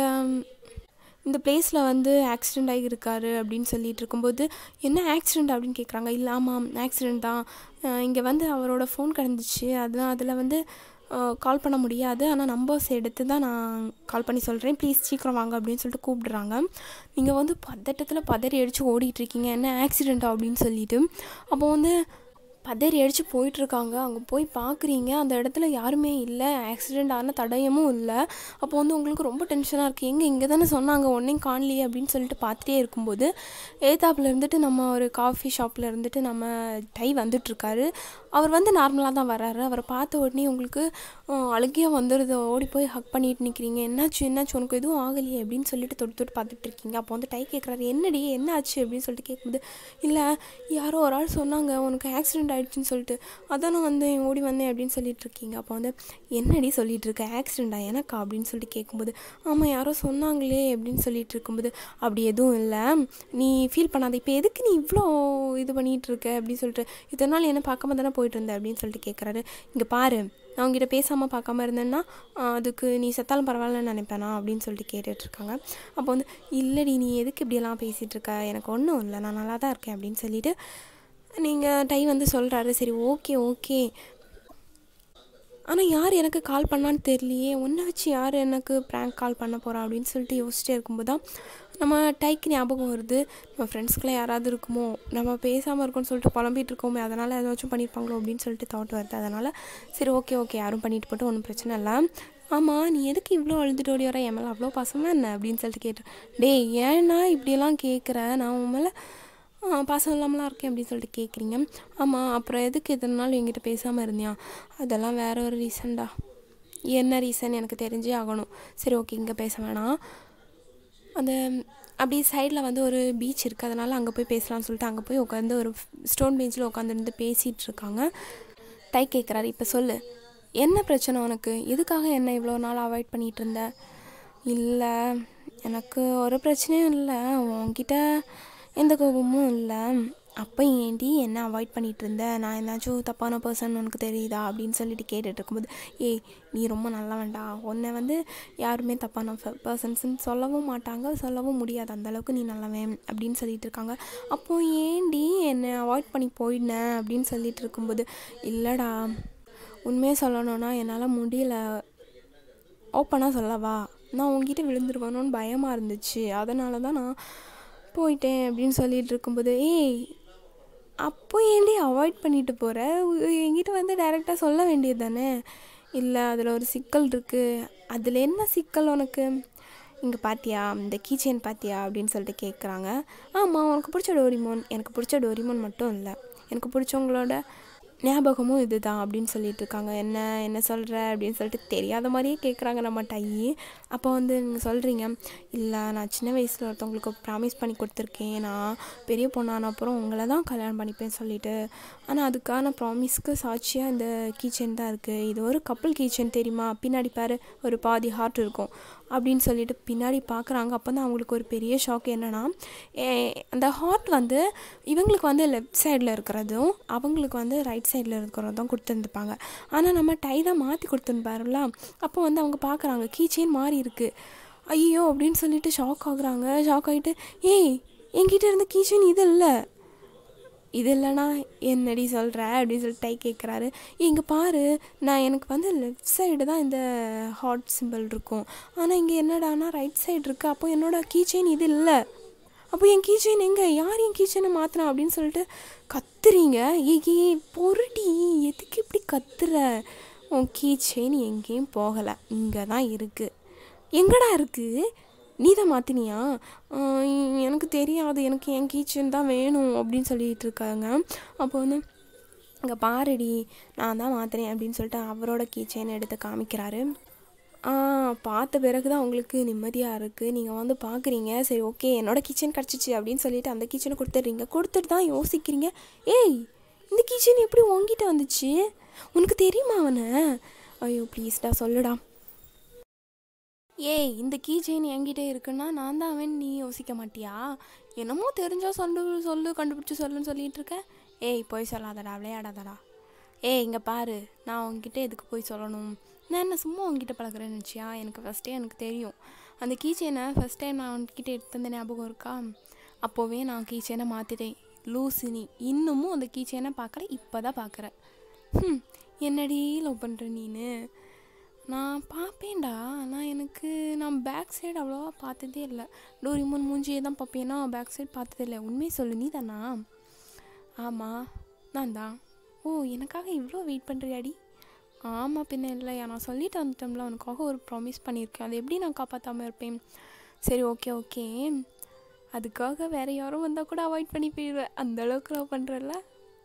இந்த பிளேஸில் வந்து ஆக்சிடெண்ட் ஆகியிருக்காரு அப்படின்னு சொல்லிட்டு இருக்கும்போது என்ன ஆக்சிடெண்ட் அப்படின்னு கேட்குறாங்க இல்லை ஆமாம் ஆக்சிடெண்ட் தான் இங்கே வந்து அவரோட ஃபோன் கிடந்துச்சு அதுதான் அதில் வந்து கால் பண்ண முடியாது ஆனால் நம்பர்ஸ் எடுத்து தான் நான் கால் பண்ணி சொல்கிறேன் ப்ளீஸ் சீக்கிரம் வாங்க அப்படின்னு சொல்லிட்டு கூப்பிடுறாங்க நீங்கள் வந்து பதட்டத்தில் பதறி அடித்து ஓடிட்டுருக்கீங்க என்ன ஆக்சிடெண்ட்டா அப்படின்னு சொல்லிட்டு அப்போ வந்து பதறி அடித்து போயிட்டுருக்காங்க அங்கே போய் பார்க்குறீங்க அந்த இடத்துல யாருமே இல்லை ஆக்சிடெண்ட் ஆன தடயமும் இல்லை அப்போ வந்து உங்களுக்கு ரொம்ப டென்ஷனாக இருக்குது எங்கே இங்கே தானே சொன்னாங்க ஒன்றையும் காணலையே அப்படின்னு சொல்லிட்டு பார்த்துட்டே இருக்கும்போது ஏத்தாப்பில் இருந்துட்டு நம்ம ஒரு காஃபி ஷாப்பில் இருந்துட்டு நம்ம டை வந்துட்டுருக்காரு அவர் வந்து நார்மலாக தான் வராரு அவரை பார்த்த உடனே உங்களுக்கு அழுகியாக வந்துடுது ஓடி போய் ஹக் பண்ணிட்டு நிற்கிறீங்க என்னாச்சு என்னாச்சு உனக்கு எதுவும் ஆகலையே அப்படின்னு சொல்லிட்டு தொட்டு தொட்டு பார்த்துட்டு இருக்கீங்க அப்போ வந்து டை கேட்குறாரு என்னடி என்ன ஆச்சு அப்படின்னு சொல்லிட்டு கேட்கும்போது இல்லை யாரோ ஒரு ஆள் சொன்னாங்க உனக்கு ஆக்சிடெண்ட் ஆயிடுச்சுன்னு சொல்லிட்டு அதான் நான் வந்தேன் ஓடி வந்தேன் அப்படின்னு சொல்லிட்டு இருக்கீங்க அப்போ வந்து என்னடி சொல்லிட்டு இருக்க ஆக்சிடெண்ட்டா எனக்கா அப்படின்னு சொல்லிட்டு கேட்கும்போது ஆமாம் யாரோ சொன்னாங்களே அப்படின்னு சொல்லிட்டு இருக்கும்போது அப்படி எதுவும் இல்லை நீ ஃபீல் பண்ணாத இப்போ எதுக்கு நீ இவ்வளோ இது பண்ணிகிட்டு இருக்க அப்படின்னு சொல்லிட்டு இத்தனை நாள் என்ன பார்க்காம தானே போயிட்டு இருந்த அப்படின்னு சொல்லிட்டு கேட்குறாரு இங்கே பாரு நான் உங்ககிட்ட பேசாமல் பார்க்காம இருந்தேன்னா ஆஹ் அதுக்கு நீ செத்தாலும் பரவாயில்லன்னு நினைப்பேனா அப்படின்னு சொல்லிட்டு கேட்டுட்ருக்காங்க அப்போ வந்து இல்லடி நீ எதுக்கு இப்படியெல்லாம் பேசிகிட்டு இருக்க எனக்கு ஒன்றும் இல்லை நான் நல்லா தான் இருக்கேன் அப்படின்னு சொல்லிட்டு நீங்கள் டை வந்து சொல்கிறாரு சரி ஓகே ஓகே ஆனால் யார் எனக்கு கால் பண்ணான்னு தெரியலையே உன்னை வச்சு யார் எனக்கு ப்ராங்க் கால் பண்ண போகிறா அப்படின்னு சொல்லிட்டு யோசிச்சிட்டே இருக்கும்போது தான் நம்ம டைக்கு ஞாபகம் வருது நம்ம ஃப்ரெண்ட்ஸ்க்குலாம் யாராவது இருக்குமோ நம்ம பேசாமல் இருக்கோம்னு சொல்லிட்டு புலம்பிட்டு இருக்கோமே அதனால் ஏதாச்சும் பண்ணியிருப்பாங்களோ அப்படின்னு சொல்லிட்டு தாட் வருது அதனால் சரி ஓகே ஓகே யாரும் பண்ணிட்டு போட்டு ஒன்றும் பிரச்சனை இல்லை ஆமாம் நீ எதுக்கு இவ்வளோ அழுதுட்டு ஓடி வர என் மேலே அவ்வளோ பசமா என்ன அப்படின்னு சொல்லிட்டு கேட்டு டேய் ஏன்னா இப்படியெல்லாம் கேட்குற நான் உன் மேலே ஆ, பாசம் இல்லாமலாம் இருக்கேன் அப்படின்னு சொல்லிட்டு கேட்குறீங்க ஆமாம் அப்புறம் எதுக்கு இத்தனை நாள் என்கிட்ட பேசாமல் இருந்தியா அதெல்லாம் வேற ஒரு ரீசன்டா என்ன ரீசன் எனக்கு தெரிஞ்சே ஆகணும் சரி ஓகே இங்கே பேச வேணாம் அந்த அப்படியே சைடில் வந்து ஒரு பீச் இருக்குது அதனால் அங்கே போய் பேசலாம்னு சொல்லிட்டு அங்கே போய் உட்காந்து ஒரு ஸ்டோன் பெஞ்சில் உட்காந்துருந்து பேசிகிட்டு இருக்காங்க டை கேட்குறாரு இப்போ சொல்லு என்ன பிரச்சனை உனக்கு எதுக்காக என்ன இவ்வளோ நாள் அவாய்ட் பண்ணிகிட்டு இருந்த இல்லை எனக்கு ஒரு பிரச்சனையும் இல்லை உன்கிட்ட எந்த கோபமும் இல்லை அப்போ ஏன்டி என்ன அவாய்ட் பண்ணிட்டு இருந்த நான் ஏதாச்சும் தப்பான பர்சன் உனக்கு தெரியுதா அப்படின்னு சொல்லிட்டு கேட்டுட்டு இருக்கும்போது ஏய் நீ ரொம்ப நல்லவன்டா உன்னை வந்து யாருமே தப்பான பர்சன்ஸ்ன்னு சொல்லவும் மாட்டாங்க சொல்லவும் முடியாது அந்த அளவுக்கு நீ நல்லவன் அப்படின்னு சொல்லிட்டு இருக்காங்க அப்போ ஏன்டி என்னை அவாய்ட் பண்ணி போயிடுனேன் அப்படின்னு சொல்லிட்டு இருக்கும்போது இல்லைடா உண்மையாக சொல்லணும்னா என்னால் முடியல ஓப்பனாக சொல்லவா நான் உங்ககிட்ட விழுந்துருவேணும்னு பயமாக இருந்துச்சு அதனால தான் நான் போயிட்டேன் அப்படின்னு சொல்லிட்டு இருக்கும்போது ஏய் அப்போ ஏன்டி அவாய்ட் பண்ணிட்டு போகிற என்கிட்ட வந்து டைரெக்டாக சொல்ல வேண்டியது தானே இல்லை அதில் ஒரு சிக்கல் இருக்குது அதில் என்ன சிக்கல் உனக்கு இங்கே பாத்தியா இந்த கீச்சேன் பாத்தியா அப்படின்னு சொல்லிட்டு கேட்குறாங்க ஆமாம் உனக்கு பிடிச்ச டோரிமோன் எனக்கு பிடிச்ச டோரிமோன் மட்டும் இல்லை எனக்கு பிடிச்சவங்களோட ஞாபகமும் இதுதான் அப்படின்னு சொல்லிட்டு இருக்காங்க என்ன என்ன சொல்கிற அப்படின்னு சொல்லிட்டு தெரியாத மாதிரியே கேட்குறாங்க நம்ம டையி அப்போ வந்து நீங்கள் சொல்கிறீங்க இல்லை நான் சின்ன வயசில் ஒருத்தவங்களுக்கு ப்ராமிஸ் பண்ணி கொடுத்துருக்கேன் நான் பெரிய பொண்ணான அப்புறம் உங்களை தான் கல்யாணம் பண்ணிப்பேன்னு சொல்லிட்டு ஆனால் அதுக்கான ப்ராமிஸ்க்கு சாட்சியாக இந்த கீச்சென் தான் இருக்குது இது ஒரு கப்பல் கீச்சென் தெரியுமா பின்னாடி பாரு ஒரு பாதி ஹார்ட் இருக்கும் அப்படின்னு சொல்லிட்டு பின்னாடி பார்க்குறாங்க அப்போ தான் அவங்களுக்கு ஒரு பெரிய ஷாக் என்னென்னா அந்த ஹார்ட் வந்து இவங்களுக்கு வந்து லெஃப்ட் சைடில் இருக்கிறதும் அவங்களுக்கு வந்து ரைட் சைடில் இருக்கிறதும் கொடுத்துருந்துப்பாங்க ஆனால் நம்ம டை தான் மாற்றி கொடுத்துருப்பாருல அப்போ வந்து அவங்க பார்க்குறாங்க கீச்சேன் மாறி இருக்குது ஐயோ அப்படின்னு சொல்லிட்டு ஷாக் ஆகுறாங்க ஷாக் ஆகிட்டு ஏய் என்கிட்ட இருந்த கீச்சேன் இது இல்லை இது இல்லைனா என்னடி சொல்கிற அப்படின்னு சொல்லிட்டு டை கேட்குறாரு இங்கே பாரு நான் எனக்கு வந்து லெஃப்ட் சைடு தான் இந்த ஹார்ட் சிம்பிள் இருக்கும் ஆனால் இங்கே என்னடானா ரைட் சைடு இருக்குது அப்போ என்னோட கீச்செயின் இது இல்லை அப்போ என் கீச்செயின் எங்கே யார் என் கீச்செயினை மாற்றினா அப்படின்னு சொல்லிட்டு கத்துறீங்க ஏ ஏ பொருடி எதுக்கு இப்படி கத்துற உன் கீச்செயின் எங்கேயும் போகலை இங்கே தான் இருக்குது எங்கடா இருக்குது நீ தான் மாற்றினியா எனக்கு தெரியாது எனக்கு என் கீச்சன் தான் வேணும் அப்படின்னு சொல்லிட்டு இருக்காங்க அப்போ வந்து இங்கே பாருடி நான் தான் மாற்றினேன் அப்படின்னு சொல்லிட்டு அவரோட கீச்சைன் எடுத்து காமிக்கிறாரு பார்த்த பிறகு தான் உங்களுக்கு நிம்மதியாக இருக்குது நீங்கள் வந்து பார்க்குறீங்க சரி ஓகே என்னோட கிச்சன் கிடச்சிச்சு அப்படின்னு சொல்லிட்டு அந்த கிச்சனை கொடுத்துட்றீங்க கொடுத்துட்டு தான் யோசிக்கிறீங்க ஏய் இந்த கிச்சன் எப்படி உங்ககிட்ட வந்துச்சு உனக்கு தெரியுமா அவனை ஐயோ ப்ளீஸ்டா சொல்லுடா ஏய் இந்த கீ செயின் என்கிட்ட இருக்குன்னா நான் தான் அவன் நீ யோசிக்க மாட்டியா என்னமோ தெரிஞ்சா சொல்லு சொல்லு கண்டுபிடிச்சி சொல்லுன்னு சொல்லிட்டு இருக்க ஏய் போய் சொல்லாதடா விளையாடாதடா ஏய் இங்கே பாரு நான் உங்ககிட்ட எதுக்கு போய் சொல்லணும் நான் என்ன சும்மா உங்ககிட்ட பழகிறேன்னு நினச்சியா எனக்கு ஃபஸ்ட்டே எனக்கு தெரியும் அந்த கீ செயினை ஃபஸ்ட் டைம் நான் உங்ககிட்ட எடுத்து வந்த ஞாபகம் இருக்கா அப்போவே நான் கீ செயினை மாற்றிட்டேன் லூசினி இன்னமும் அந்த கீ செயினை பார்க்கல இப்போ தான் பார்க்குறேன் ம் என்னடி லவ் பண்ணுற நீனு நான் பார்ப்பேன்டா ஆனால் எனக்கு நான் பேக் சைடு அவ்வளோவா பார்த்ததே இல்லை டோரிமோன் மூஞ்சியே தான் பார்ப்பேன்னா பேக் சைடு பார்த்ததே இல்லை உண்மையை சொல்லு நீ தானா ஆமாம் நான் தான் ஓ எனக்காக இவ்வளோ வெயிட் பண்ணுறியாடி ஆமாம் பின்ன இல்லையா நான் சொல்லிட்டு வந்துட்டோம்ல உனக்காக ஒரு ப்ராமிஸ் பண்ணியிருக்கேன் அதை எப்படி நான் காப்பாற்றாமல் இருப்பேன் சரி ஓகே ஓகே அதுக்காக வேறு யாரும் வந்தால் கூட அவாய்ட் பண்ணி போயிடுவேன் அந்த அளவுக்கு லவ் பண்ணுறல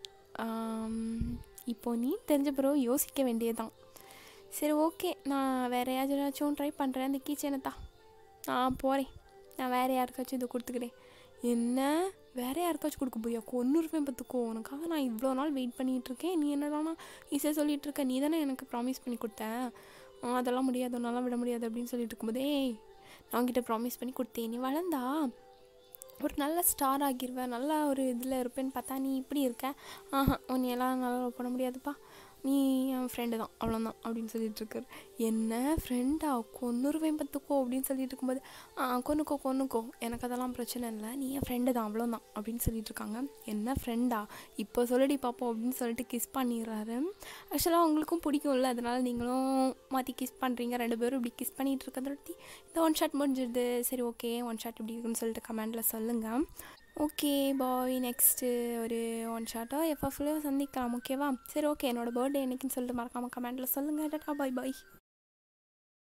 இப்போ நீ தெரிஞ்ச பிறகு யோசிக்க வேண்டியதுதான் சரி ஓகே நான் வேறு யாராச்சும் ட்ரை பண்ணுறேன் இந்த கீச்சனை தான் நான் போகிறேன் நான் வேறு யாருக்காச்சும் இதை கொடுத்துக்கிறேன் என்ன வேறு யாருக்காச்சும் கொடுக்க போயா கொன்னுருவேன் பார்த்துக்கோ உனக்காக நான் இவ்வளோ நாள் வெயிட் பண்ணிகிட்டு இருக்கேன் நீ என்னடானா ஈஸியாக சொல்லிட்டு இருக்க நீ தானே எனக்கு ப்ராமிஸ் பண்ணி கொடுத்த ஆ, அதெல்லாம் முடியாது உன்னால விட முடியாது அப்படின்னு சொல்லிட்டு இருக்கும்போதே ஏய் நான் உன்கிட்ட ப்ராமிஸ் பண்ணி கொடுத்தேன் நீ வளர்ந்தா ஒரு நல்ல ஸ்டார் ஆகிருவேன் நல்ல ஒரு இதில் இருப்பேன்னு பார்த்தா நீ இப்படி இருக்க ஆஹா உன்னை எல்லாம் நல்லா love பண்ண முடியாதுப்பா நீ என் ஃப்ரெண்டு தான் அவ்வளோதான் அப்படின்னு சொல்லிட்டு இருக்காரு என்ன ஃப்ரெண்டா கொன்னுருவேன் பார்த்துக்கோ அப்படின்னு சொல்லிட்டு இருக்கும்போது ஆ கொன்னுக்கோ கொன்னுக்கோ எனக்கு அதெல்லாம் பிரச்சனை இல்லை நீ என் ஃப்ரெண்டு தான் அவ்வளோதான் அப்படின்னு சொல்லிட்டு இருக்காங்க என்ன ஃப்ரெண்டா இப்போ சொல்லடி பார்ப்போம் அப்படின்னு சொல்லிட்டு கிஸ் பண்ணிடுறாரு ஆக்சுவலாக உங்களுக்கும் பிடிக்கும்ல அதனால நீங்களும் மாற்றி கிஸ் பண்ணுறீங்க ரெண்டு பேரும் இப்படி கிஸ் பண்ணிகிட்டு இருக்கிறத இந்த ஒன் ஷாட் முடிஞ்சிடுது சரி ஓகே ஒன் ஷாட் இப்படி இருக்குன்னு சொல்லிட்டு கமெண்டில் சொல்லுங்கள் ஓகே பாய் நெக்ஸ்ட்டு ஒரு ஒன் ஷாட்டோ எஃப்எஃப்லையோ சந்திக்கலாம் ஓகேவா சரி ஓகே என்னோட பர்த்டே என்னைக்குன்னு சொல்லிட்டு மறக்காமல் கமெண்டில் சொல்லுங்கள் டாட்டா பாய் பாய்